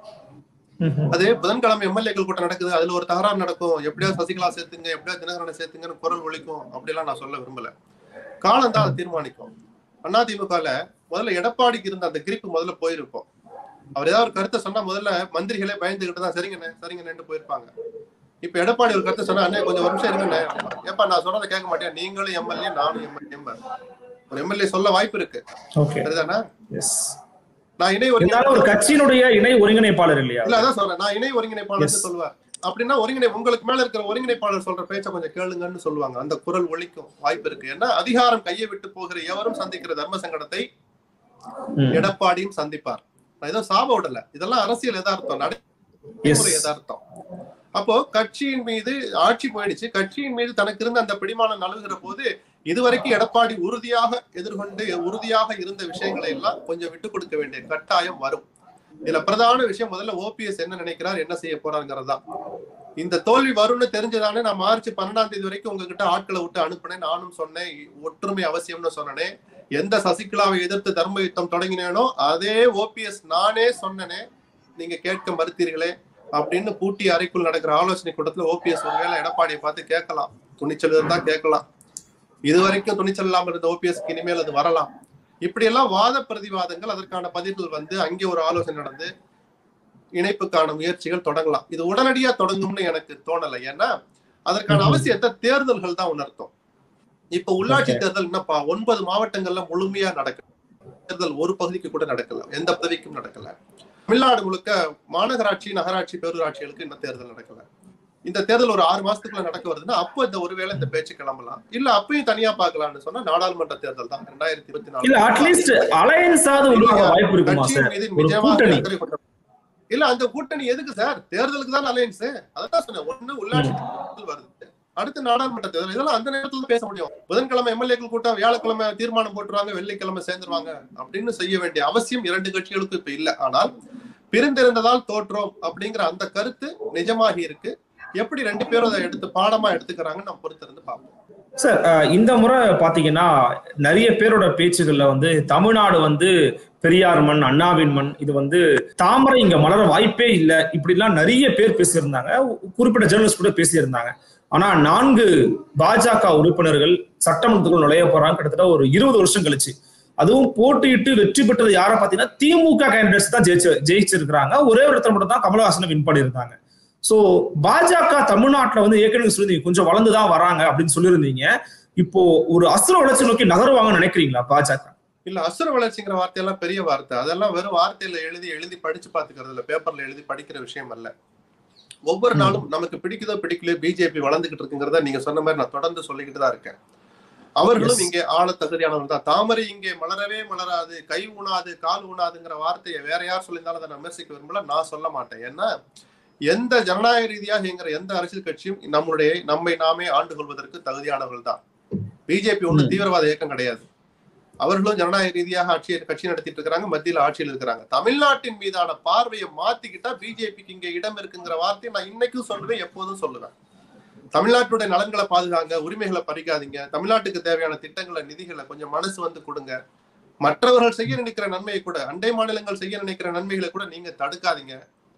அது புதன்கிழமை எம்எல்ஏக்கள் கூட்டம் நடக்குது அதுல ஒரு தகராறு நடக்கும் எப்படியாவது சசிகலா சேர்த்துங்க எப்படியாவது தினகரனை சேர்த்துங்கன்னு குரல் ஒலிக்கும் அப்படிலாம் நான் சொல்ல விரும்பல காலம் தான் அதை தீர்மானிக்கும் அதிமுகல முதல்ல எடப்பாடிக்கு இருந்த அந்த கிரிப்பு முதல்ல போயிருக்கும் அவர் ஏதாவது ஒரு கருத்தை சொன்னா முதல்ல மந்திரிகளே பயந்துகிட்டு தான் சரிங்கண்ணே சரிங்கண்ணேன்னு போயிருப்பாங்க இப்ப எடப்பாடி ஒரு கருத்தை சொன்னா அண்ணே கொஞ்சம் ஒரு நிமிஷம் இருங்கண்ணே ஏப்பா நான் சொல்றதை கேட்க மாட்டேன் நீங்களும் எம்எல்ஏ நானும் எம்எல்ஏ ஒரு எம்எல்ஏ சொல்ல வாய்ப்பு இருக்கு ஓகே சரிதானா எஸ் நான் இணை இருந்தாலும் ஒரு ஒருங்கிணைப்பாளர் கட்சியினுடைய இணை ஒருங்கிணைப்பாளர் இல்லையா இல்ல அதான் சொல்றேன் நான் இணை ஒருங்கிணைப்பாளர் Yes. சொல்லுவார் அப்படின்னா ஒருங்கிணை உங்களுக்கு மேல இருக்கிற ஒருங்கிணைப்பாளர் சொல்ற பேச்சை கொஞ்சம் கேளுங்கன்னு சொல்லுவாங்க அந்த குரல் ஒலிக்கும் வாய்ப்பு இருக்கு ஏன்னா அதிகாரம் கையை விட்டு போகிற எவரும் சந்திக்கிற தர்ம சங்கடத்தை ம். எடப்பாடியும் சந்திப்பார் நான் ஏதோ சாப விடல இதெல்லாம் அரசியல் யதார்த்தம் Yes. நடைமுறை யதார்த்தம் அப்போ கட்சியின் மீது ஆட்சி போயிடுச்சு கட்சியின் மீது தனக்கு இருந்த அந்த பிடிமானம் நழுவுகிற போது இதுவரைக்கும் எடப்பாடி உறுதியாக எதிர்கொண்டு உறுதியாக இருந்த விஷயங்களை எல்லாம் கொஞ்சம் விட்டு கொடுக்க வேண்டிய கட்டாயம் வரும் இதுல பிரதான விஷயம் முதல்ல ஓபிஎஸ் என்ன நினைக்கிறார் என்ன செய்ய போறாங்கிறது தான் இந்த தோல்வி வரும்னு தெரிஞ்சதானே நான் மார்ச் பன்னெண்டாம் தேதி வரைக்கும் உங்ககிட்ட ஆட்களை விட்டு அனுப்புனேன் நானும் சொன்னேன் ஒற்றுமை அவசியம்னு சொன்னனே எந்த சசிகலாவை எதிர்த்து தர்ம யுத்தம் தொடங்கினேனோ அதே ஓபிஎஸ் நானே சொன்னனே நீங்க கேட்க மறுத்தீர்களே அப்படின்னு பூட்டி அறைக்குள் நடக்கிற ஆலோசனை கூட்டத்துல ஓபிஎஸ் ஒருவேளை எடப்பாடியை பார்த்து கேட்கலாம் துணிச்சல் இருந்தா கேட்கலாம் இது வரைக்கும் துணிச்சல் இல்லாம இருந்த ஓபிஎஸ்க்கு இனிமேல் அது வரலாம் இப்படியெல்லாம் வாத பிரதிவாதங்கள் அதற்கான பதில்கள் வந்து அங்கே ஒரு ஆலோசனை நடந்து இணைப்புக்கான முயற்சிகள் தொடங்கலாம் இது உடனடியா தொடங்கும்னு எனக்கு தோணலை ஏன்னா அதற்கான ம்ஹும். அவசியத்தை தேர்தல்கள் தான் உணர்த்தும் இப்ப உள்ளாட்சி Okay. தேர்தல் என்னப்பா ஒன்பது மாவட்டங்கள்ல முழுமையா நடக்கல தேர்தல் ஒரு பகுதிக்கு கூட நடக்கல எந்த பதவிக்கும் நடக்கல தமிழ்நாடு முழுக்க மாநகராட்சி நகராட்சி பேரூராட்சிகளுக்கு இந்த தேர்தல் நடக்கல இந்த தேர்தல் ஒரு ஆறு மாசத்துக்குள்ள நடக்க வருதுன்னா அப்போ இந்த ஒருவேளை இந்த பேச்சு கிளம்பலாம் இல்ல அப்பயும் தனியா பார்க்கலாம்னு சொன்னா நாடாளுமன்ற தேர்தல் தான் ரெண்டாயிரத்தி இருபத்தி இல்ல நாலு அட்லீஸ்ட் அலையன்ஸாவது உருவாக வாய்ப்பு இருக்குமா கட்சியின் சார் மீது ஒரு நிஜமாக கூட்டணி அக்கறை கொண்ட- இல்ல அந்த கூட்டணி எதுக்கு சார் தேர்தலுக்கு தான் அலையன்ஸ் அதான் சொன்னேன் ஒண்ணு உள்ளாட்சி தேர்தல் வருது அடுத்து நாடாளுமன்ற தேர்தல் இதெல்லாம் அந்த நேரத்துல தான் பேச முடியும் புதன்கிழமை எம்எல்ஏக்கள் கூட்டம் வியாழக்கிழமை தீர்மானம் போட்டுருவாங்க வெள்ளிக்கிழமை சேர்ந்துருவாங்க அப்படின்னு செய்ய வேண்டிய அவசியம் இரண்டு கட்சிகளுக்கும் இப்ப இல்ல ஆனால் பிரிந்திருந்ததால் தோற்றோம் அப்படிங்கிற அந்த கருத்து நிஜமாகி இருக்கு எப்படி ரெண்டு பேரும் அதை எடுத்து பாடமா எடுத்துக்கிறாங்கன்னு நம்ம பொறுத்திருந்து பார்ப்போம் சார் அஹ், இந்த முறை பாத்தீங்கன்னா நிறைய பேரோட பேச்சுகள்ல வந்து தமிழ்நாடு வந்து பெரியார் மண் அண்ணாவின் மண் இது வந்து தாமரை இங்க மலர வாய்ப்பே இல்லை இப்படிலாம் நிறைய பேர் பேசியிருந்தாங்க குறிப்பிட்ட ஜேர்னலிஸ்ட் கூட பேசியிருந்தாங்க ஆனா நான்கு பாஜக உறுப்பினர்கள் சட்டமன்றத்துக்குள் நுழைய போறாங்க கிட்டத்தட்ட ஒரு இருபது வருஷம் கழிச்சு அதுவும் போட்டியிட்டு வெற்றி பெற்றது யாரை பாத்தீங்கன்னா திமுக கேண்டிடேட்ஸ் தான் ஜெயிச்சு ஜெயிச்சிருக்கிறாங்க ஒரே ஒருத்தர் மட்டும் தான் கமலஹாசனை வின் பண்ணியிருந்தாங்க சோ பாஜக தமிழ்நாட்டுல வந்து ஏற்கனவே சொல்லியிருந்தீங்க கொஞ்சம் வளர்ந்துதான் வராங்க அப்படின்னு சொல்லியிருந்தீங்க இப்போ ஒரு அசுர வளர்ச்சி நோக்கி நகருவாங்கன்னு நினைக்கிறீங்களா பாஜக இல்ல அசுர வளர்ச்சிங்கிற வார்த்தையெல்லாம் பெரிய வார்த்தை அதெல்லாம் வெறும் வார்த்தையில எழுதி எழுதி படிச்சு பாத்துக்கிறது இல்ல பேப்பர்ல எழுதி படிக்கிற விஷயம் அல்ல ஒவ்வொரு நாளும் நமக்கு பிடிக்குதோ பிடிக்கலையோ பிஜேபி வளர்ந்துகிட்டு இருக்குங்கிறத நீங்க சொன்ன மாதிரி நான் தொடர்ந்து சொல்லிக்கிட்டு தான் இருக்கேன் அவர்களும் Yes. இங்கே ஆள தகுதியானவர்கள் தான் தாமரை இங்கே மலரவே மலராது கை ஊனாது கால் ஊனாதுங்கிற வார்த்தையை வேற யார் சொல்லியிருந்தாலும் அதை நான் விமர்சிக்க விரும்பல நான் சொல்ல மாட்டேன் ஏன்னா எந்த ஜனநாயக ரீதியாக இயங்குற எந்த அரசியல் கட்சியும் நம்மளுடைய நம்மை நாமே ஆண்டு கொள்வதற்கு தகுதியானவர்கள் தான் பிஜேபி ஒண்ணு ம். தீவிரவாத இயக்கம் கிடையாது அவர்களும் ஜனநாயக ரீதியாக ஆட்சியை கட்சி நடத்திட்டு இருக்காங்க மத்தியில் ஆட்சியில் இருக்கிறாங்க தமிழ்நாட்டின் மீதான பார்வையை மாத்திக்கிட்டா பிஜேபிக்கு இங்க இடம் இருக்குங்கிற வார்த்தையை நான் இன்னைக்கும் சொல்லுவேன் எப்போதும் சொல்லுவேன் தமிழ்நாட்டுடைய நலன்களை பாதுகாங்க உரிமைகளை பறிக்காதீங்க தமிழ்நாட்டுக்கு தேவையான திட்டங்களை நிதிகளை கொஞ்சம் மனசு வந்து கொடுங்க மற்றவர்கள் செய்ய நினைக்கிற நன்மையை கூட அண்டை மாநிலங்கள் செய்ய நினைக்கிற நன்மைகளை கூட நீங்க தடுக்காதீங்க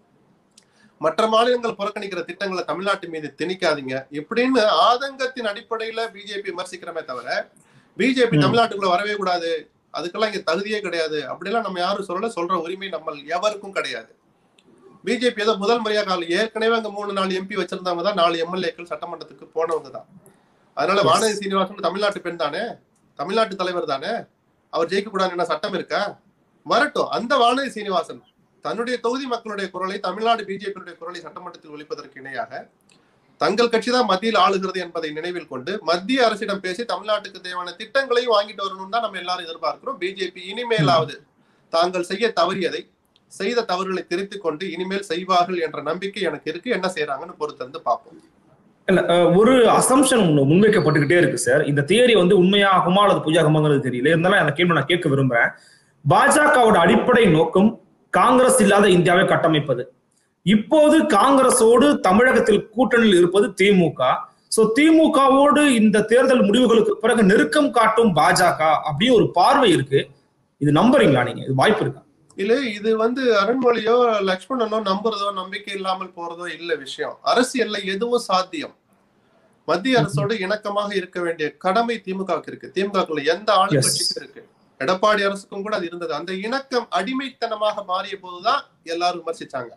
மற்ற மாநிலங்கள் புறக்கணிக்கிற திட்டங்களை தமிழ்நாட்டு மீது திணிக்காதீங்க இப்படின்னு ஆதங்கத்தின் அடிப்படையில பிஜேபி விமர்சிக்கிறமே தவிர பிஜேபி ம். தமிழ்நாட்டுக்குள்ள வரவே கூடாது அதுக்கெல்லாம் இங்க தகுதியே கிடையாது அப்படிலாம் நம்ம யாரும் சொல்லல சொல்ற உரிமை நம்ம எவருக்கும் கிடையாது பிஜேபி ஏதோ முதல் முறையா கால ஏற்கனவே அங்க மூணு நாலு எம்பி வச்சிருந்தவங்க தான் நாலு எம்எல்ஏக்கள் சட்டமன்றத்துக்கு போனவங்க தான் அதனால Yes. வானதி சீனிவாசன் தமிழ்நாட்டு பெண் தானே தமிழ்நாட்டு தலைவர் தானே அவர் ஜெயிக்க கூடாதுன்னு என்ன சட்டம் இருக்கா வரட்டும் அந்த வானதி சீனிவாசன் தன்னுடைய தொகுதி மக்களுடைய குரலை தமிழ்நாடு பிஜேபியுடைய குரலை சட்டமன்றத்தில் ஒழிப்பதற்கு இணையாக தங்கள் கட்சி தான் மத்தியில் ஆளுகிறது என்பதை நினைவில் கொண்டு மத்திய அரசிடம் பேசி தமிழ்நாட்டுக்கு தேவையான திட்டங்களையும் வாங்கிட்டு வரணும் தான் நம்ம எல்லாரும் எதிர்பார்க்கிறோம் பிஜேபி இனிமேலாவது தாங்கள் செய்ய தவறியதை செய்த தவறுகளை திருத்திக் கொண்டு இனிமேல் செய்வார்கள் என்ற நம்பிக்கை எனக்கு இருக்கு என்ன செய்யறாங்கன்னு பொறுத்திருந்து பார்ப்போம் இல்ல அஹ், ஒரு அசம்ஷன் முன்வைக்கப்பட்டுக்கிட்டே இருக்கு சார் இந்த தியரி வந்து உண்மையாகுமா அல்லது பொய்யாகுமாங்கிறது தெரியல இருந்தாலும் அந்த கேள்வி நான் கேட்க விரும்புறேன் பாஜகவோட அடிப்படை நோக்கம் காங்கிரஸ் இல்லாத இந்தியாவை கட்டமைப்பது இப்போது காங்கிரஸோடு தமிழகத்தில் கூட்டணியில் இருப்பது திமுக சோ திமுகவோடு இந்த தேர்தல் முடிவுகளுக்கு பிறகு நெருக்கம் காட்டும் பாஜக அப்படியே ஒரு பார்வை இருக்கு இது நம்புறீங்களா நீங்க இது வாய்ப்பு இருக்கா இல்ல இது வந்து அருண்மொழியோ லக்ஷ்மணனோ நம்புறதோ நம்பிக்கை இல்லாமல் போறதோ இல்ல விஷயம் அரசியல்ல எதுவும் சாத்தியம் மத்திய அரசோடு இணக்கமாக இருக்க வேண்டிய கடமை திமுகவுக்கு இருக்கு திமுகக்குள்ள எந்த Yes. ஆளுங்கட்சிக்கும் இருக்கு எடப்பாடி அரசுக்கும் கூட அது இருந்தது அந்த இணக்கம் அடிமைத்தனமாக மாறிய போதுதான் எல்லாரும் விமர்சிச்சாங்க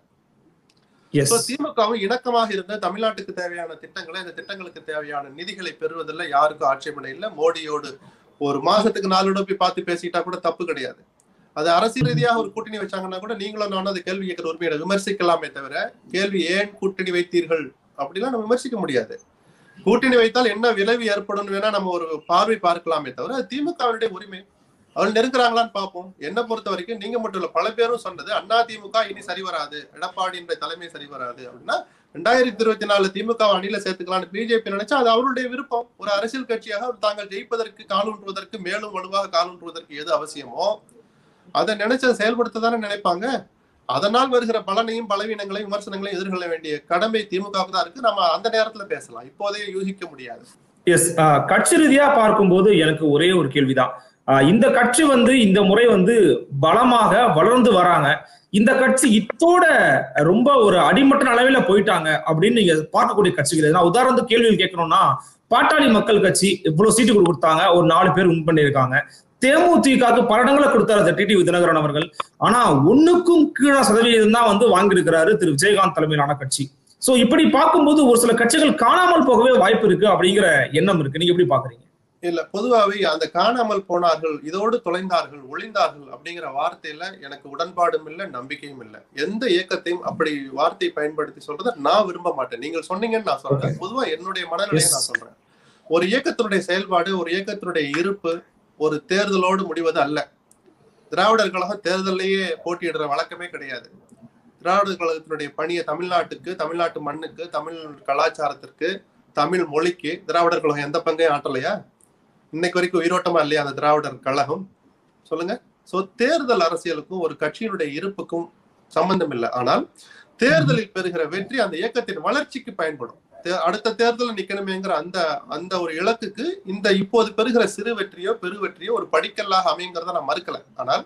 எஸ் So, திமுகவும் இணக்கமாக இருந்த தமிழ்நாட்டுக்கு தேவையான திட்டங்களை இந்த திட்டங்களுக்கு தேவையான நிதிகளை பெறுவதில் யாருக்கும் ஆட்சேபனை இல்லை மோடியோடு ஒரு மாசத்துக்கு நாலு தடவை பார்த்து பேசிட்டா கூட தப்பு கிடையாது அது அரசியல் ரீதியாக ஒரு கூட்டணி வச்சாங்கன்னா கூட நீங்களும் நானும் அது கேள்வி கேட்கிற உரிமையை விமர்சிக்கலாமே தவிர கேள்வி ஏன் கூட்டணி வைத்தீர்கள் அப்படிலாம் நம்ம விமர்சிக்க முடியாது கூட்டணி வைத்தால் என்ன விளைவு ஏற்படும் வேணா நம்ம ஒரு பார்வை பார்க்கலாமே தவிர அது திமுகவினுடைய உரிமை அவர்கள் நெருங்குறாங்களான்னு பார்ப்போம் என்ன பொறுத்த வரைக்கும் நீங்க மட்டும் இல்ல பல பேரும் சொன்னது அண்ணா திமுக இனி சரி வராது எடப்பாடியினுடைய தலைமை சரி வராது அப்படின்னா ரெண்டாயிரத்தி இருபத்தி நாலு திமுக அணியில சேர்த்துக்கலாம்னு பிஜேபி நினைச்சா அது அவருடைய விருப்பம் ஒரு அரசியல் கட்சியாக அவர் தாங்கள் ஜெயிப்பதற்கு காலூன்றுவதற்கு மேலும் வலுவாக காலூன்றுவதற்கு எது அவசியமோ அதை நினைச்ச செயல்படுத்த தானே நினைப்பாங்க அதனால் வருகிற பலனையும் பலவீனங்களையும் விமர்சனங்களையும் எதிர்கொள்ள வேண்டிய கடமை திமுகவுக்கு தான் இருக்கு நம்ம அந்த நேரத்துல பேசலாம் இப்போதே யூகிக்க முடியாது எஸ் கட்சி ரீதியா பார்க்கும்போது எனக்கு ஒரே ஒரு கேள்விதான் ஆஹ் இந்த கட்சி வந்து இந்த முறை வந்து பலமாக வளர்ந்து வராங்க இந்த கட்சி இத்தோட ரொம்ப ஒரு அடிமட்ட அளவில போயிட்டாங்க அப்படின்னு நீங்க பார்க்கக்கூடிய கட்சிகள் நான் உதாரணத்துக்கு கேள்விகள் கேட்கணும்னா பாட்டாளி மக்கள் கட்சி இவ்வளவு சீட்டு கொடுத்தாங்க ஒரு நாலு பேர் வின் பண்ணியிருக்காங்க தேமுதிகக்கு பல இடங்களை கொடுத்தாரு டிடிவி தினகரன் அவர்கள் ஆனா ஒண்ணுக்கும் கீழே சதவீதம் தான் வந்து வாங்கியிருக்கிறாரு திரு விஜயகாந்த் தலைமையிலான கட்சி சோ இப்படி பார்க்கும்போது ஒரு சில கட்சிகள் காணாமல் போகவே வாய்ப்பு இருக்கு அப்படிங்கிற எண்ணம் இருக்கு நீங்க எப்படி பாக்குறீங்க இல்ல பொதுவாவே அந்த காணாமல் போனார்கள் இதோடு தொலைந்தார்கள் ஒளிந்தார்கள் அப்படிங்கிற வார்த்தையில எனக்கு உடன்பாடும் இல்லை நம்பிக்கையும் இல்லை எந்த இயக்கத்தையும் அப்படி வார்த்தை பயன்படுத்தி சொல்றத நான் விரும்ப மாட்டேன் நீங்கள் சொன்னீங்கன்னு நான் சொல்றேன் பொதுவா என்னுடைய மனநிலையை Yes. நான் சொல்றேன் ஒரு இயக்கத்தினுடைய செயல்பாடு ஒரு இயக்கத்தினுடைய இருப்பு ஒரு தேர்தலோடு முடிவது அல்ல திராவிடர் கழகம் தேர்தலையே போட்டியிடுற வழக்கமே கிடையாது திராவிடர் கழகத்தினுடைய பணியை தமிழ்நாட்டுக்கு தமிழ்நாட்டு மண்ணுக்கு தமிழ் கலாச்சாரத்திற்கு தமிழ் மொழிக்கு திராவிடர் கழகம் எந்த பங்கையும் ஆற்றலையா இன்னைக்கு வரைக்கும் உயிரோட்டமா இல்லையா அந்த திராவிடர் கழகம் சொல்லுங்க சோ தேர்தல் அரசியலுக்கும் ஒரு கட்சியினுடைய இருப்புக்கும் சம்பந்தம் இல்லை ஆனால் தேர்தலில் பெறுகிற வெற்றி அந்த இயக்கத்தின் வளர்ச்சிக்கு பயன்படும் தே- அடுத்த தேர்தலில் நிக்கணுமேங்கிற அந்த அந்த ஒரு இலக்குக்கு இந்த இப்போது பெறுகிற சிறு வெற்றியோ பெரு வெற்றியோ ஒரு படிக்கல்லாக அமைங்கிறத நான் மறுக்கல ஆனால்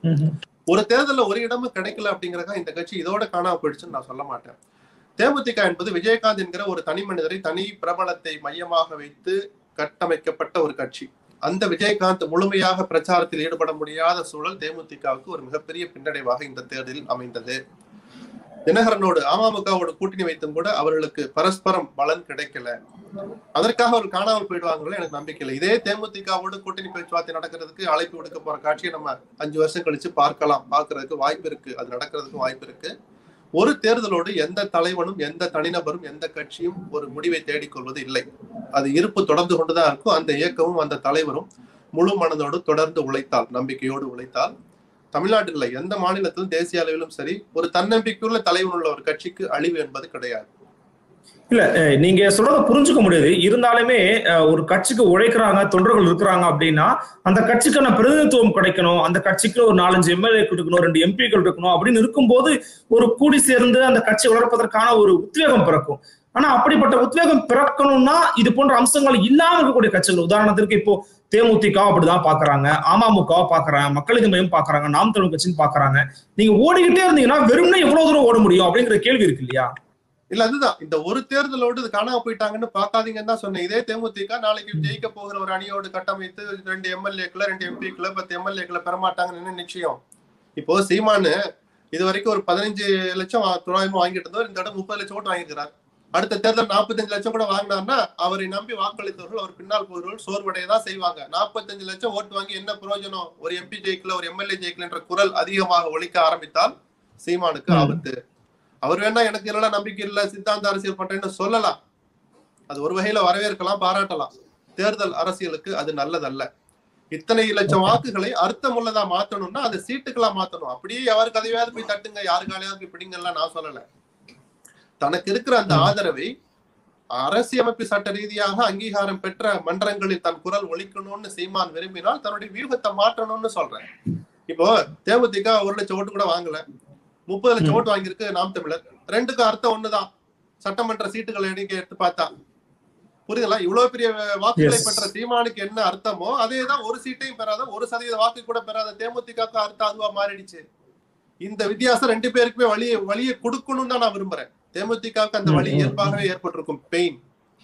ஒரு தேர்தல்ல ஒரு இடமும் கிடைக்கல அப்படிங்கறதா இந்த கட்சி இதோட காணாம போயிடுச்சுன்னு நான் சொல்ல மாட்டேன் தேமுதிக என்பது விஜயகாந்த் என்கிற ஒரு தனி மனிதரை தனி பிரபலத்தை மையமாக வைத்து கட்டமைக்கப்பட்ட ஒரு கட்சி அந்த விஜயகாந்த் முழுமையாக பிரச்சாரத்தில் ஈடுபட முடியாத சூழல் தேமுதிகவுக்கு ஒரு மிகப்பெரிய பின்னடைவாக இந்த தேர்தலில் அமைந்தது தினகரனோடு அமமுகவோடு கூட்டணி வைத்தும் கூட அவர்களுக்கு பரஸ்பரம் பலன் கிடைக்கல அதற்காக அவர் காணாமல் போயிடுவாங்களோ எனக்கு நம்பிக்கை இல்லை இதே தேமுதிகவோடு கூட்டணி பேச்சுவார்த்தை நடக்கிறதுக்கு அழைப்பு விடுக்க போற காட்சியை நம்ம அஞ்சு வருஷம் கழிச்சு பார்க்கலாம் பார்க்கறதுக்கு வாய்ப்பு இருக்கு அது நடக்கிறதுக்கு வாய்ப்பு இருக்கு ஒரு தேர்தலோடு எந்த தலைவனும் எந்த தனிநபரும் எந்த கட்சியும் ஒரு முடிவை தேடிக்கொள்வது இல்லை அது இருப்பு தொடர்ந்து கொண்டுதான் இருக்கும் அந்த இயக்கமும் அந்த தலைவரும் முழு மனதோடு தொடர்ந்து உழைத்தால் நம்பிக்கையோடு உழைத்தால் தமிழ்நாட்டில் இல்லை எந்த மாநிலத்திலும் தேசிய அளவிலும் சரி ஒரு தன்னம்பிக்கையுள்ள தலைவன் உள்ள ஒரு கட்சிக்கு அழிவு என்பது கிடையாது இல்ல அஹ் நீங்க சொல்றத புரிஞ்சுக்க முடியுது இருந்தாலுமே அஹ் ஒரு கட்சிக்கு உழைக்கிறாங்க தொண்டர்கள் இருக்கிறாங்க அப்படின்னா அந்த கட்சிக்கான பிரதிநிதித்துவம் கிடைக்கணும் அந்த கட்சிக்கு ஒரு நாலஞ்சு எம்எல்ஏ இருக்கணும் ரெண்டு எம்பிக்கள் இருக்கணும் அப்படின்னு இருக்கும்போது ஒரு கூடி சேர்ந்து அந்த கட்சி வளர்ப்பதற்கான ஒரு உத்வேகம் பிறக்கும் ஆனா அப்படிப்பட்ட உத்வேகம் பிறக்கணும்னா இது போன்ற அம்சங்கள் இல்லாம இருக்கக்கூடிய கட்சிகள் உதாரணத்திற்கு இப்போ தேமுதிக அப்படிதான் பாக்குறாங்க அமமுக பாக்குறாங்க மக்கள் நீதி மையம் பாக்குறாங்க நாம் தமிழ் கட்சின்னு பாக்குறாங்க நீங்க ஓடிக்கிட்டே இருந்தீங்கன்னா வெறும்னே எவ்வளவு தூரம் ஓட முடியும் அப்படிங்கிற கேள்வி இருக்கு இல்லையா இல்ல அதுதான் இந்த ஒரு தேர்தலோடு இது காணாம போயிட்டாங்கன்னு பாக்காதீங்கன்னு தான் சொன்னேன் இதே தேமுதிக நாளைக்கு ஜெயிக்க போகிற ஒரு அணியோடு கட்டமைத்து ரெண்டு எம்எல்ஏக்களை ரெண்டு எம்பிக்களை பத்து எம்எல்ஏக்களை பெறமாட்டாங்கன்னு என்ன நிச்சயம் இப்போ சீமானு இது வரைக்கும் ஒரு பதினஞ்சு லட்சம் தொள்ளாயிரம் வாங்கிட்டு இருந்தவர் இந்த இடம் முப்பது லட்சம் ஓட்டு வாங்கியிருக்கிறார் அடுத்த தேர்தல் நாற்பத்தஞ்சு லட்சம் கூட வாங்கினார்னா அவரை நம்பி வாக்களித்தவர்கள் அவர் பின்னால் போகிறவர்கள் சோர்வடைய தான் செய்வாங்க நாற்பத்தஞ்சு லட்சம் ஓட்டு வாங்கி என்ன பிரயோஜனம் ஒரு எம்பி ஜெயிக்கல ஒரு எம்எல்ஏ ஜெயிக்கல என்ற குரல் அதிகமாக ஒழிக்க ஆரம்பித்தால் சீமானுக்கு ம். ஆபத்து அவர் வேணா எனக்கு இதெல்லாம் நம்பிக்கை இல்ல சித்தாந்த அரசியல் பண்றேன்னு சொல்லலாம் அது ஒரு வகையில வரவேற்கலாம் பாராட்டலாம் தேர்தல் அரசியலுக்கு அது நல்லதல்ல இத்தனை லட்சம் வாக்குகளை அர்த்தமுள்ளதா மாத்தணும்னா அதை சீட்டுகளா மாத்தணும் அப்படியே யாருக்கு அதையாவது போய் தட்டுங்க யாருக்காலையாவது போய் பிடிங்கலாம் நான் சொல்லல தனக்கு இருக்கிற அந்த ம். ஆதரவை அரசியமைப்பு சட்ட ரீதியாக அங்கீகாரம் பெற்ற மன்றங்களில் தன் குரல் ஒலிக்கணும்னு சீமான் விரும்பினால் தன்னுடைய வியூகத்தை மாற்றணும்னு சொல்றேன் இப்போ தேமுதிக ஒரு லட்சம் ஓட்டு கூட வாங்கல முப்பது லட்சம் ம். ஓட்டு வாங்கியிருக்கு நாம் தமிழர் ரெண்டுக்கும் அர்த்தம் ஒண்ணுதான் சட்டமன்ற சீட்டுகள் எண்ணிக்கை எடுத்து பார்த்தா புரியுதுங்களா இவ்வளவு பெரிய வாக்குகளை Yes. பெற்ற சீமானுக்கு என்ன அர்த்தமோ அதேதான் ஒரு சீட்டையும் பெறாத ஒரு சதவீத வாக்கு கூட பெறாத தேமுதிக அர்த்தம் அதுவா மாறிடுச்சு இந்த வித்தியாசம் ரெண்டு பேருக்குமே வழியை வழியை கொடுக்கணும்னு தான் நான் விரும்புறேன் தேமுதிகவுக்கு அந்த ம், வழி ம், இயல்பாகவே ஏற்பட்டிருக்கும் பெயின்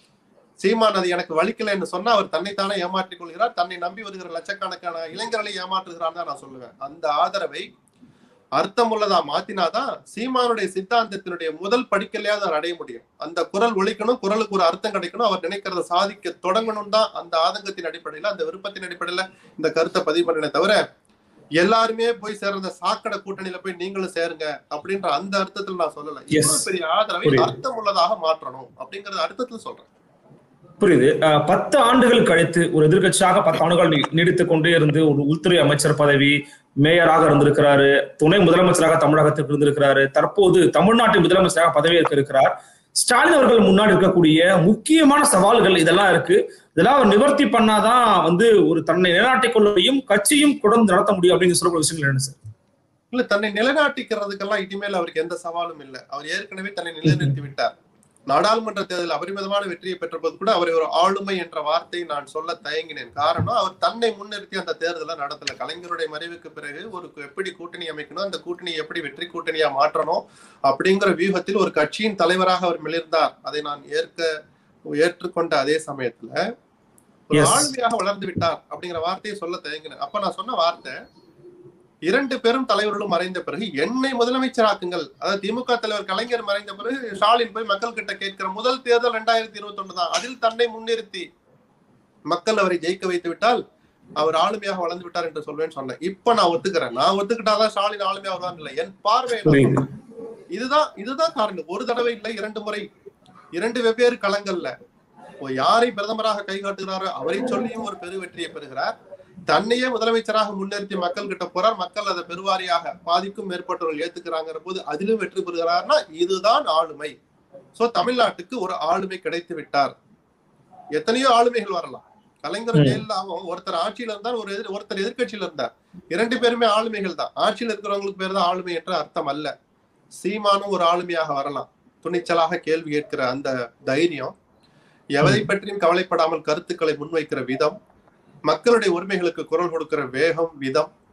சீமான் அது எனக்கு வலிக்கலைன்னு சொன்னா அவர் தன்னைத்தானே ஏமாற்றிக் கொள்கிறார் தன்னை நம்பி வருகிற லட்சக்கணக்கான இளைஞர்களை ஏமாற்றுகிறார் தான் நான் சொல்லுவேன் அந்த ஆதரவை அர்த்தமுள்ளதா மாத்தினாதான் சீமானுடைய சித்தாந்தத்தினுடைய முதல் படிக்கலையாவது அவர் அடைய முடியும் அந்த குரல் ஒழிக்கணும் குரலுக்கு ஒரு அர்த்தம் கிடைக்கணும் அவர் நினைக்கிறத சாதிக்க தொடங்கணும் தான் அந்த ஆதங்கத்தின் அடிப்படையில அந்த விருப்பத்தின் அடிப்படையில இந்த கருத்தை பதிவு பண்ணனே தவிர எல்லாருமே போய் சேர்ந்த சாக்கடை கூட்டணியில போய் நீங்களும் சேருங்க அப்படின்ற அந்த அர்த்தத்துல நான் சொல்லல Yes. இவ்வளவு பெரிய ஆதரவை புரியுது. அர்த்தமுள்ளதாக மாற்றணும் அப்படிங்கறது அர்த்தத்துல சொல்றேன் புரியுது அஹ் பத்து ஆண்டுகள் கழித்து ஒரு எதிர்க்கட்சியாக பத்து ஆண்டுகள் நீ- நீடித்துக் கொண்டே இருந்து ஒரு உள்துறை அமைச்சர் பதவி மேயராக இருந்திருக்கிறாரு துணை முதலமைச்சராக தமிழகத்துக்கு இருந்திருக்கிறாரு தற்போது தமிழ்நாட்டின் முதலமைச்சராக பதவியேற்க இருக்கிறார் ஸ்டாலின் அவர்கள் முன்னாடி இருக்கக்கூடிய முக்கியமான சவால்கள் இதெல்லாம் இருக்கு இதெல்லாம் அவர் நிவர்த்தி பண்ணாதான் வந்து ஒரு தன்னை நிலைநாட்டிக் கொள்ள முடியும் கட்சியும் தொடர்ந்து நடத்த முடியும் அப்படிங்கிற சொல்லக்கூடிய விஷயங்கள் என்ன சார் இல்ல தன்னை நிலைநாட்டிக்கிறதுக்கெல்லாம் இனிமேல் அவருக்கு எந்த சவாலும் இல்லை அவர் ஏற்கனவே தன்னை நிலைநிறுத்தி விட்டார் நாடாளுமன்ற தேர்தல் அபரிமிதமான வெற்றியை பெற்றபோது கூட அவரை ஒரு ஆளுமை என்ற வார்த்தையை நான் சொல்ல தயங்கினேன் காரணம் அவர் தன்னை முன்னிறுத்தி அந்த தேர்தலை நடத்தல கலைஞருடைய மறைவுக்கு பிறகு ஒரு எப்படி கூட்டணி அமைக்கணும் அந்த கூட்டணி எப்படி வெற்றி கூட்டணியா மாற்றணும் அப்படிங்கிற வியூகத்தில் ஒரு கட்சியின் தலைவராக அவர் மிளிர்ந்தார் அதை நான் ஏற்க ஏற்றுக்கொண்ட அதே சமயத்துல ஒரு Yes. ஆளுமையாக வளர்ந்து விட்டார் அப்படிங்கிற வார்த்தையை சொல்ல தயங்கினேன் அப்ப நான் சொன்ன வார்த்தை இரண்டு பெரும் தலைவர்களும் மறைந்த பிறகு என்னை முதலமைச்சராக்குங்கள் அதாவது திமுக தலைவர் கலைஞர் மறைந்த பிறகு ஸ்டாலின் போய் மக்கள் கிட்ட கேட்கிற முதல் தேர்தல் ரெண்டாயிரத்தி இருபத்தி ஒண்ணு தான் அதில் தன்னை முன்னிறுத்தி மக்கள் அவரை ஜெயிக்க வைத்து விட்டால் அவர் ஆளுமையாக வளர்ந்து விட்டார் என்று சொல்வேன்னு சொன்னேன் இப்ப நான் ஒத்துக்கிறேன் நான் ஒத்துக்கிட்டாதான் ஸ்டாலின் ஆளுமையாக வருவாங்க இல்லை என் பார்வை என்ன புரியுது இதுதான் இதுதான் காரணம் ஒரு தடவை இல்லை இரண்டு முறை இரண்டு வெவ்வேறு களங்கள்ல இப்போ யாரை பிரதமராக கை காட்டுகிறாரோ அவரை சொல்லியும் ஒரு பெரு வெற்றியை பெறுகிறார் தன்னையே முதலமைச்சராக முன்னிறுத்தி மக்கள் கிட்ட போறார் மக்கள் அதை பெருவாரியாக பாதிக்கும் மேற்பட்டவர்கள் ஏத்துக்கிறாங்கிற போது அதிலும் வெற்றி பெறுகிறார்னா இதுதான் ஆளுமை சோ தமிழ்நாட்டுக்கு ஒரு ஆளுமை கிடைத்து விட்டார் எத்தனையோ ஆளுமைகள் வரலாம் கலைஞர் ம். ஜெயலலிதாவும் ஒருத்தர் ஆட்சியில இருந்தார் ஒரு எதிர் ஒருத்தர் எதிர்க்கட்சியில இருந்தார் இரண்டு பேருமே ஆளுமைகள் தான் ஆட்சியில் இருக்கிறவங்களுக்கு பேர் தான் ஆளுமை என்ற அர்த்தம் அல்ல சீமானும் ஒரு ஆளுமையாக வரலாம் துணிச்சலாக கேள்வி கேட்கிற அந்த தைரியம் எவரை பற்றியும் கவலைப்படாமல் கருத்துக்களை முன்வைக்கிற விதம் மக்களுடைய உரிமைகளுக்கு குரல் கொடுக்கிற வேகம் விதம்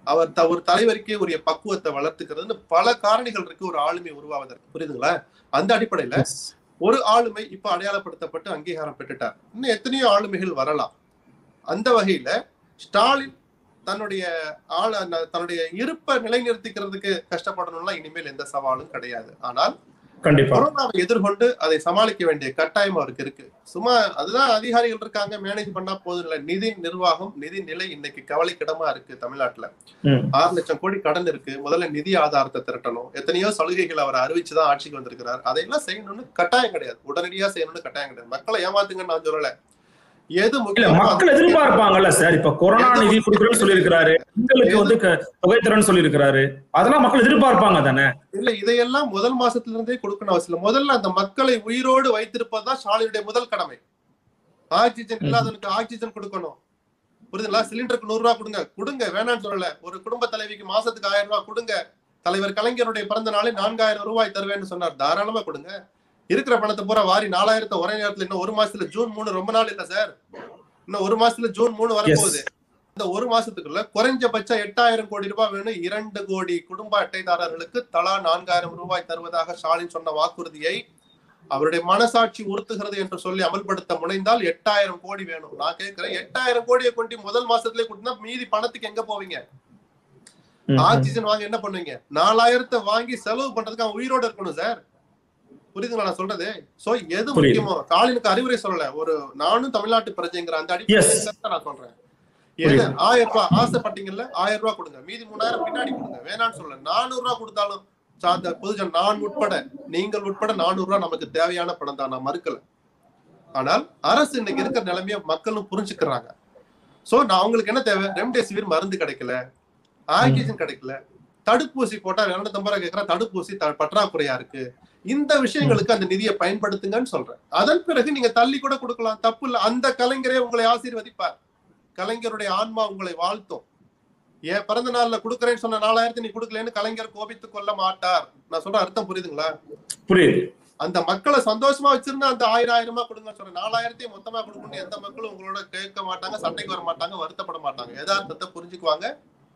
அவர் த- ஒரு தலைவருக்கே உரிய பக்குவத்தை வளர்த்துக்கிறதுன்னு பல காரணிகள் இருக்கு ஒரு ஆளுமை உருவாவதற்கு புரியுதுங்களா அந்த அடிப்படையில ஒரு ஆளுமை இப்ப அடையாளப்படுத்தப்பட்டு அங்கீகாரம் பெற்றுட்டார் இன்னும் எத்தனையோ ஆளுமைகள் வரலாம் அந்த வகையில ஸ்டாலின் தன்னுடைய ஆள அந்த- தன்னுடைய இருப்பை நிலைநிறுத்திக்கிறதுக்கு கஷ்டப்படணும்லாம் இனிமேல் எந்த சவாலும் கிடையாது ஆனால் கண்டிப்பா கொரோனாவை எதிர்கொண்டு அதை சமாளிக்க வேண்டிய கட்டாயம் அவருக்கு இருக்கு சும்மா அதுதான் அதிகாரிகள் இருக்காங்க மேனேஜ் பண்ணா போதும் இல்ல நிதி நிர்வாகம் நிதி நிலை இன்னைக்கு கவலைக்கிடமா இருக்கு தமிழ்நாட்டுல ம். ஆறு லட்சம் கோடி கடன் இருக்கு முதல்ல நிதி ஆதாரத்தை திரட்டணும் எத்தனையோ சலுகைகள் அவர் அறிவிச்சுதான் ஆட்சிக்கு வந்திருக்கிறார் அதையெல்லாம் செய்யணும்னு கட்டாயம் கிடையாது உடனடியா செய்யணும்னு கட்டாயம் கிடையாது மக்களை ஏமாத்துங்கன்னு நான் சொல்லல எது இல்ல முக்கியமோ மக்கள் எதிர்பார்ப்பாங்கல்ல சார் இப்ப கொரோனா நிதி கொடுக்குறேன்னு சொல்லியிருக்கிறாரு உங்களுக்கு வந்து க- தொகை தரேன்னு சொல்லியிருக்கிறாரு அதெல்லாம் மக்கள் எதிர்பார்ப்பாங்க தானே இல்ல இதையெல்லாம் முதல் மாசத்துல இருந்தே கொடுக்கணும் அவசியம் இல்லை. முதல்ல அந்த மக்களை உயிரோடு வைத்திருப்பதுதான் ஸ்டாலினுடைய முதல் கடமை ஆக்சிஜன் இல்லாதவனுக்கு ஆக்சிஜன் கொடுக்கணும் புரியுதுங்களா சிலிண்டருக்கு நூறு ரூபாய் கொடுங்க கொடுங்க வேணாம்னு சொல்லல ஒரு குடும்ப தலைவிக்கு மாசத்துக்கு ஆயிரம் ரூபாய் கொடுங்க தலைவர் கலைஞருடைய பிறந்த நாளே நான்காயிரம் ரூபாய் தருவேன்னு சொன்னார் தாராளமா கொடுங்க இருக்கிற பணத்தை பூரா வாரி நாலாயிரத்தை ஒரே நேரத்துல இன்னும் ஒரு மாசத்துல ஜூன் மூணு ரொம்ப நாள் இல்ல சார் இன்னும் ஒரு மாசத்துல ஜூன் மூணு வரப்போகுது இந்த ஒரு மாசத்துக்குள்ள குறைஞ்சபட்சம் எட்டாயிரம் கோடி ரூபாய் வேணும் இரண்டு கோடி குடும்ப அட்டைதாரர்களுக்கு தலா நான்காயிரம் ரூபாய் தருவதாக ஸ்டாலின் சொன்ன வாக்குறுதியை அவருடைய மனசாட்சி உறுத்துகிறது என்று சொல்லி அமல்படுத்த முனைந்தால் எட்டாயிரம் கோடி வேணும் நான் கேட்கிறேன் எட்டாயிரம் கோடியை கொண்டு முதல் மாசத்திலே கொடுத்தா மீதி பணத்துக்கு எங்க போவீங்க ம், ம். ஆக்சிஜன் வாங்க என்ன பண்ணுவீங்க நாலாயிரத்தை வாங்கி செலவு பண்றதுக்கு அவன் உயிரோட இருக்கணும் சார் புரியுதுங்களா நான் சொல்றது சோ எது புரியுது. முக்கியமோ ஸ்டாலினுக்கு அறிவுரை சொல்லல ஒரு நானும் தமிழ்நாட்டு பிரஜைங்கிற அந்த அடிப்படையில் நான் சொல்றேன் ஏங்க புரியுது. ஆயிரம் ரூபாய் ஆசைப்பட்டீங்கல்ல ஆயிரம் ரூபாய் கொடுங்க மீதி மூணாயிரம் பின்னாடி கொடுங்க வேணாம்னு சொல்ல நானூறு ரூபாய் கொடுத்தாலும் சாந்த பொதுஜன் நான் உட்பட நீங்கள் உட்பட நானூறு ரூபாய் நமக்கு தேவையான பணம் தான் நான் மறுக்கல ஆனால் அரசு இன்னைக்கு இருக்கிற நிலைமைய மக்களும் புரிஞ்சுக்கிறாங்க சோ நான் அவங்களுக்கு என்ன தேவை ரெம்டெசிவிர் மருந்து கிடைக்கல ஆக்சிஜன் கிடைக்கல தடுப்பூசி போட்டா இரநூத்தம்பது ரூபாய் கேட்கறா தடுப்பூசி த- பற்றாக்குறையா இருக்கு இந்த விஷயங்களுக்கு அந்த நிதியை பயன்படுத்துங்கன்னு சொல்றேன் அதன் பிறகு நீங்க தள்ளி கூட கொடுக்கலாம் தப்பு இல்ல அந்த கலைஞரே உங்களை ஆசீர்வதிப்பார் கலைஞருடைய ஆன்மா உங்களை வாழ்த்தும் என் பிறந்த நாள்ல கொடுக்கறேன்னு சொன்ன நாலாயிரத்தி நீ கொடுக்கலன்னு கலைஞர் கோபித்துக் கொள்ள மாட்டார் நான் சொல்ற அர்த்தம் புரியுதுங்களா புரியுது அந்த மக்களை சந்தோஷமா வச்சிருந்தா அந்த ஆயிரம் ஆயிரமா கொடுங்க சொல்றேன் நாலாயிரத்தையும் மொத்தமா கொடுக்கணும் எந்த மக்களும் உங்களோட கேட்க மாட்டாங்க சண்டைக்கு வர மாட்டாங்க வருத்தப்பட மாட்டாங்க யதார்த்தத்தை புரிஞ்சுக்குவாங்க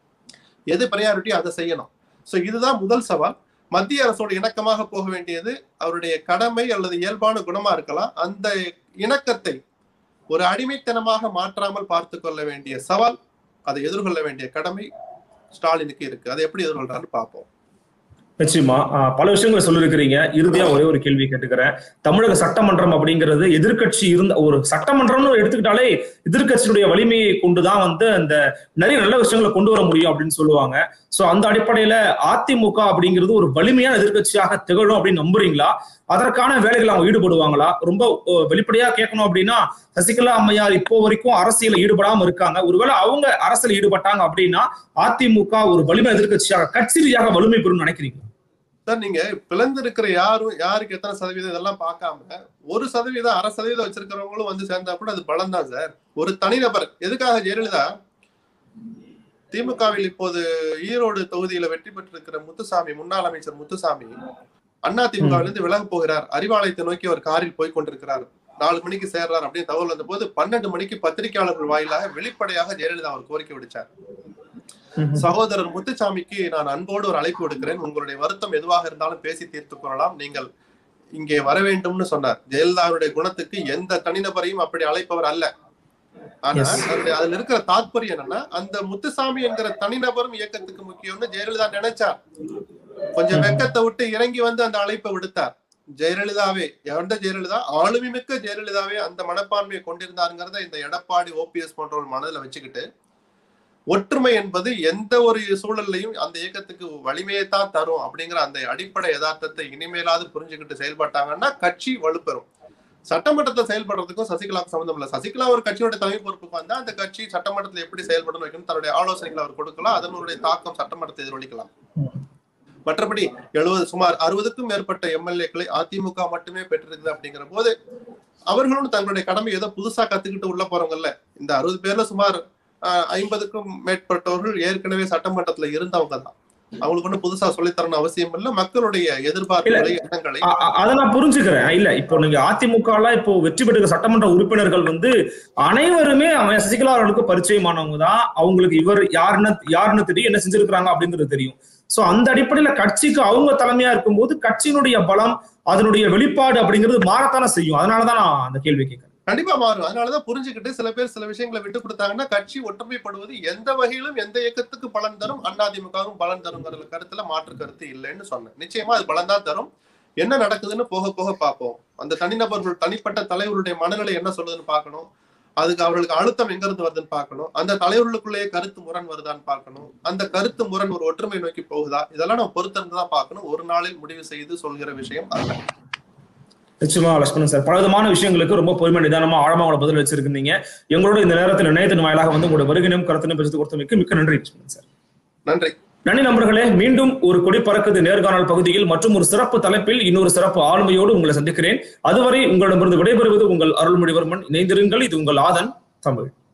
எது ப்ரையாரிட்டி அதை செய்யணும் சோ இதுதான் முதல் சவால் மத்திய அரசோட இணக்கமாக போக வேண்டியது அவருடைய கடமை அல்லது இயல்பான குணமா இருக்கலாம் அந்த இணக்கத்தை ஒரு அடிமைத்தனமாக மாற்றாமல் பார்த்து கொள்ள வேண்டிய சவால் அதை எதிர்கொள்ள வேண்டிய கடமை ஸ்டாலினுக்கு இருக்கு அதை எப்படி எதிர்கொள்றான்னு பார்ப்போம் நிச்சயமா ஆஹ், பல விஷயங்களை சொல்லியிருக்கிறீங்க இறுதியா ஒரே ஒரு கேள்வி கேட்டுக்கிறேன் தமிழக சட்டமன்றம் அப்படிங்கிறது எதிர்க்கட்சி இருந்த ஒரு சட்டமன்றம்னு எடுத்துக்கிட்டாலே எதிர்க்கட்சியுடைய வலிமையை கொண்டுதான் வந்து அந்த நிறைய நல்ல விஷயங்களை கொண்டு வர முடியும் அப்படின்னு சொல்லுவாங்க சோ அந்த அடிப்படையில அதிமுக அப்படிங்கிறது ஒரு வலிமையான எதிர்க்கட்சியாக திகழும் அப்படின்னு நம்புறீங்களா அதற்கான வேலைகள் அவங்க ஈடுபடுவாங்களா ரொம்ப அஹ், வெளிப்படையா கேட்கணும் அப்படின்னா சசிகலா அம்மையார் இப்போ வரைக்கும் அரசியல ஈடுபடாம இருக்காங்க ஒருவேளை அவங்க அரசியல் ஈடுபட்டாங்க அப்படின்னா அதிமுக ஒரு வலிமை எதிர்க்கட்சியாக கட்சி ரீதியாக வலிமை பெறும் நினைக்கிறீங்க சார் நீங்க பிளந்திருக்கிற யாரும் யாருக்கு எத்தனை சதவீதம் இதெல்லாம் பார்க்காம ஒரு சதவீதம் அரை சதவீதம் வச்சிருக்கிறவங்களும் வந்து சேர்ந்தா கூட அது பலம் தான் சார் ஒரு தனிநபர் எதுக்காக ஜெயலலிதா திமுகவில் இப்போது ஈரோடு தொகுதியில வெற்றி பெற்றிருக்கிற முத்துசாமி முன்னாள் அமைச்சர் முத்துசாமி அண்ணா திமுகவிலிருந்து விலக போகிறார் அறிவாலயத்தை நோக்கி அவர் காரில் போய் கொண்டிருக்கிறார் நாலு மணிக்கு சேர்றார் அப்படின்னு தகவல் வந்த போது பன்னெண்டு மணிக்கு பத்திரிகையாளர்கள் வாயிலாக வெளிப்படையாக ஜெயலலிதா அவர் கோரிக்கை விடுச்சார் சகோதரர் முத்துசாமிக்கு நான் அன்போடு ஒரு அழைப்பு விடுக்கிறேன் உங்களுடைய வருத்தம் எதுவாக இருந்தாலும் பேசி தீர்த்துக் கொள்ளலாம் நீங்கள் இங்கே வர வேண்டும்னு சொன்னார் ஜெயலலிதாவுடைய குணத்துக்கு எந்த தனிநபரையும் அப்படி அழைப்பவர் அல்ல ஆனா Yes. அந்த- அதுல இருக்கிற தாத்பரியம் என்னன்னா அந்த முத்துசாமி என்கிற தனிநபரும் இயக்கத்துக்கு முக்கியம்னு ஜெயலலிதா நினைச்சார் கொஞ்சம் வெக்கத்தை விட்டு இறங்கி வந்து அந்த அழைப்பை விடுத்தார் ஜெயலலிதாவே எந்த ஜெயலலிதா ஆளுமை மிக்க ஜெயலலிதாவே அந்த மனப்பான்மையை கொண்டிருந்தாருங்கிறத இந்த எடப்பாடி ஓபிஎஸ் போன்றவர் மனதில் வச்சுக்கிட்டு ஒற்றுமை என்பது எந்த ஒரு சூழல்லையும் அந்த இயக்கத்துக்கு வலிமையை தான் தரும் அப்படிங்கிற அந்த அடிப்படை யதார்த்தத்தை இனிமேலாவது புரிஞ்சுக்கிட்டு செயல்பட்டாங்கன்னா கட்சி வலுப்பெறும் சட்டமன்றத்துல செயல்படுறதுக்கும் சசிகலாவுக்கு சம்மந்தம் இல்லை சசிகலா ஒரு கட்சியோட தலைமை பொறுப்புக்கு வந்தா அந்த கட்சி சட்டமன்றத்துல எப்படி செயல்படணும் வைக்கணும் தன்னுடைய ஆலோசனைகளை அவர் கொடுக்கலாம் அதனுடைய தாக்கம் சட்டமன்றத்தை எதிரொலிக்கலாம் மற்றபடி எழுபது சுமார் அறுபதுக்கும் மேற்பட்ட எம்எல்ஏக்களை அதிமுக மட்டுமே பெற்றிருக்குது அப்படிங்கிற போது அவர்களும் தங்களுடைய கடமை ஏதோ புதுசா கத்துக்கிட்டு உள்ள போறவங்கல்ல இந்த அறுபது பேர்ல சுமார் ஆஹ், ஐம்பதுக்கும் மேற்பட்டவர்கள் ஏற்கனவே சட்டமன்றத்துல இருந்தவங்க தான் அவங்களுக்கு ஒன்றும் புதுசா சொல்லித்தரணும் அவசியம் இல்லை மக்களுடைய எதிர்பார்ப்புகளை எண்ணங்களை அ- அ- அதை நான் புரிஞ்சுக்கிறேன் இல்ல இப்போ நீங்க அதிமுக இப்போ வெற்றி பெற்ற சட்டமன்ற உறுப்பினர்கள் வந்து அனைவருமே அவன் சசிகலா அவர்களுக்கு பரிச்சயமானவங்க தான் அவங்களுக்கு இவர் யாருன்னு யாருன்னு தெரியும் என்ன செஞ்சிருக்கிறாங்க அப்படிங்கிறது தெரியும் சோ அந்த அடிப்படையில கட்சிக்கு அவங்க தலைமையா இருக்கும்போது கட்சியினுடைய பலம் அதனுடைய வெளிப்பாடு அப்படிங்கிறது மாறத்தானே செய்யும் அதனாலதான் நான் அந்த கேள்வி கேட்கிறேன் கண்டிப்பா மாறும் அதனாலதான் புரிஞ்சுக்கிட்டு சில பேர் சில விஷயங்களை விட்டு கொடுத்தாங்கன்னா கட்சி ஒற்றுமைப்படுவது எந்த வகையிலும் எந்த இயக்கத்துக்கு பலன் தரும் அதிமுகவும் பலன் தருங்கிற கருத்துல மாற்று கருத்து இல்லைன்னு சொன்னேன் நிச்சயமா அது பலன் தான் தரும் என்ன நடக்குதுன்னு போக போக பார்ப்போம் அந்த தனிநபர்கள் தனிப்பட்ட தலைவருடைய மனநிலை என்ன சொல்லுதுன்னு பார்க்கணும் அதுக்கு அவர்களுக்கு அழுத்தம் எங்க இருந்து வருதுன்னு பார்க்கணும் அந்த தலைவர்களுக்குள்ளேயே கருத்து முரண் வருதான்னு பார்க்கணும் அந்த கருத்து முரண் ஒரு ஒற்றுமை நோக்கி போகுதா இதெல்லாம் நம்ம பொறுத்திருந்து தான் பார்க்கணும் ஒரு நாளில் முடிவு செய்து சொல்கிற விஷயம் அல்ல நிச்சயமா லட்சுமணன் சார் பலவிதமான விஷயங்களுக்கு ரொம்ப பொறுமை நிதானமா ஆழமா உங்களை பதில் வச்சிருக்கீங்க எங்களோட இந்த நேரத்தில் இணையத்தின் வாயிலாக வந்து உங்களுடைய வருகினும் கருத்தினும் பேசி கொடுத்தமைக்கு மிக்க நன்றி லட்சுமணன் சார் நன்றி நன்றி நண்பர்களே மீண்டும் ஒரு கொடி பறக்குது நேர்காணல் பகுதியில் மற்றும் ஒரு சிறப்பு தலைப்பில் இன்னொரு சிறப்பு ஆளுமையோடு உங்களை சந்திக்கிறேன் அதுவரை உங்களிடமிருந்து விடைபெறுவது உங்கள் அருள்மொழிவர்மன் இணைந்திருங்கள் இது உங்கள் ஆதன் தமிழ்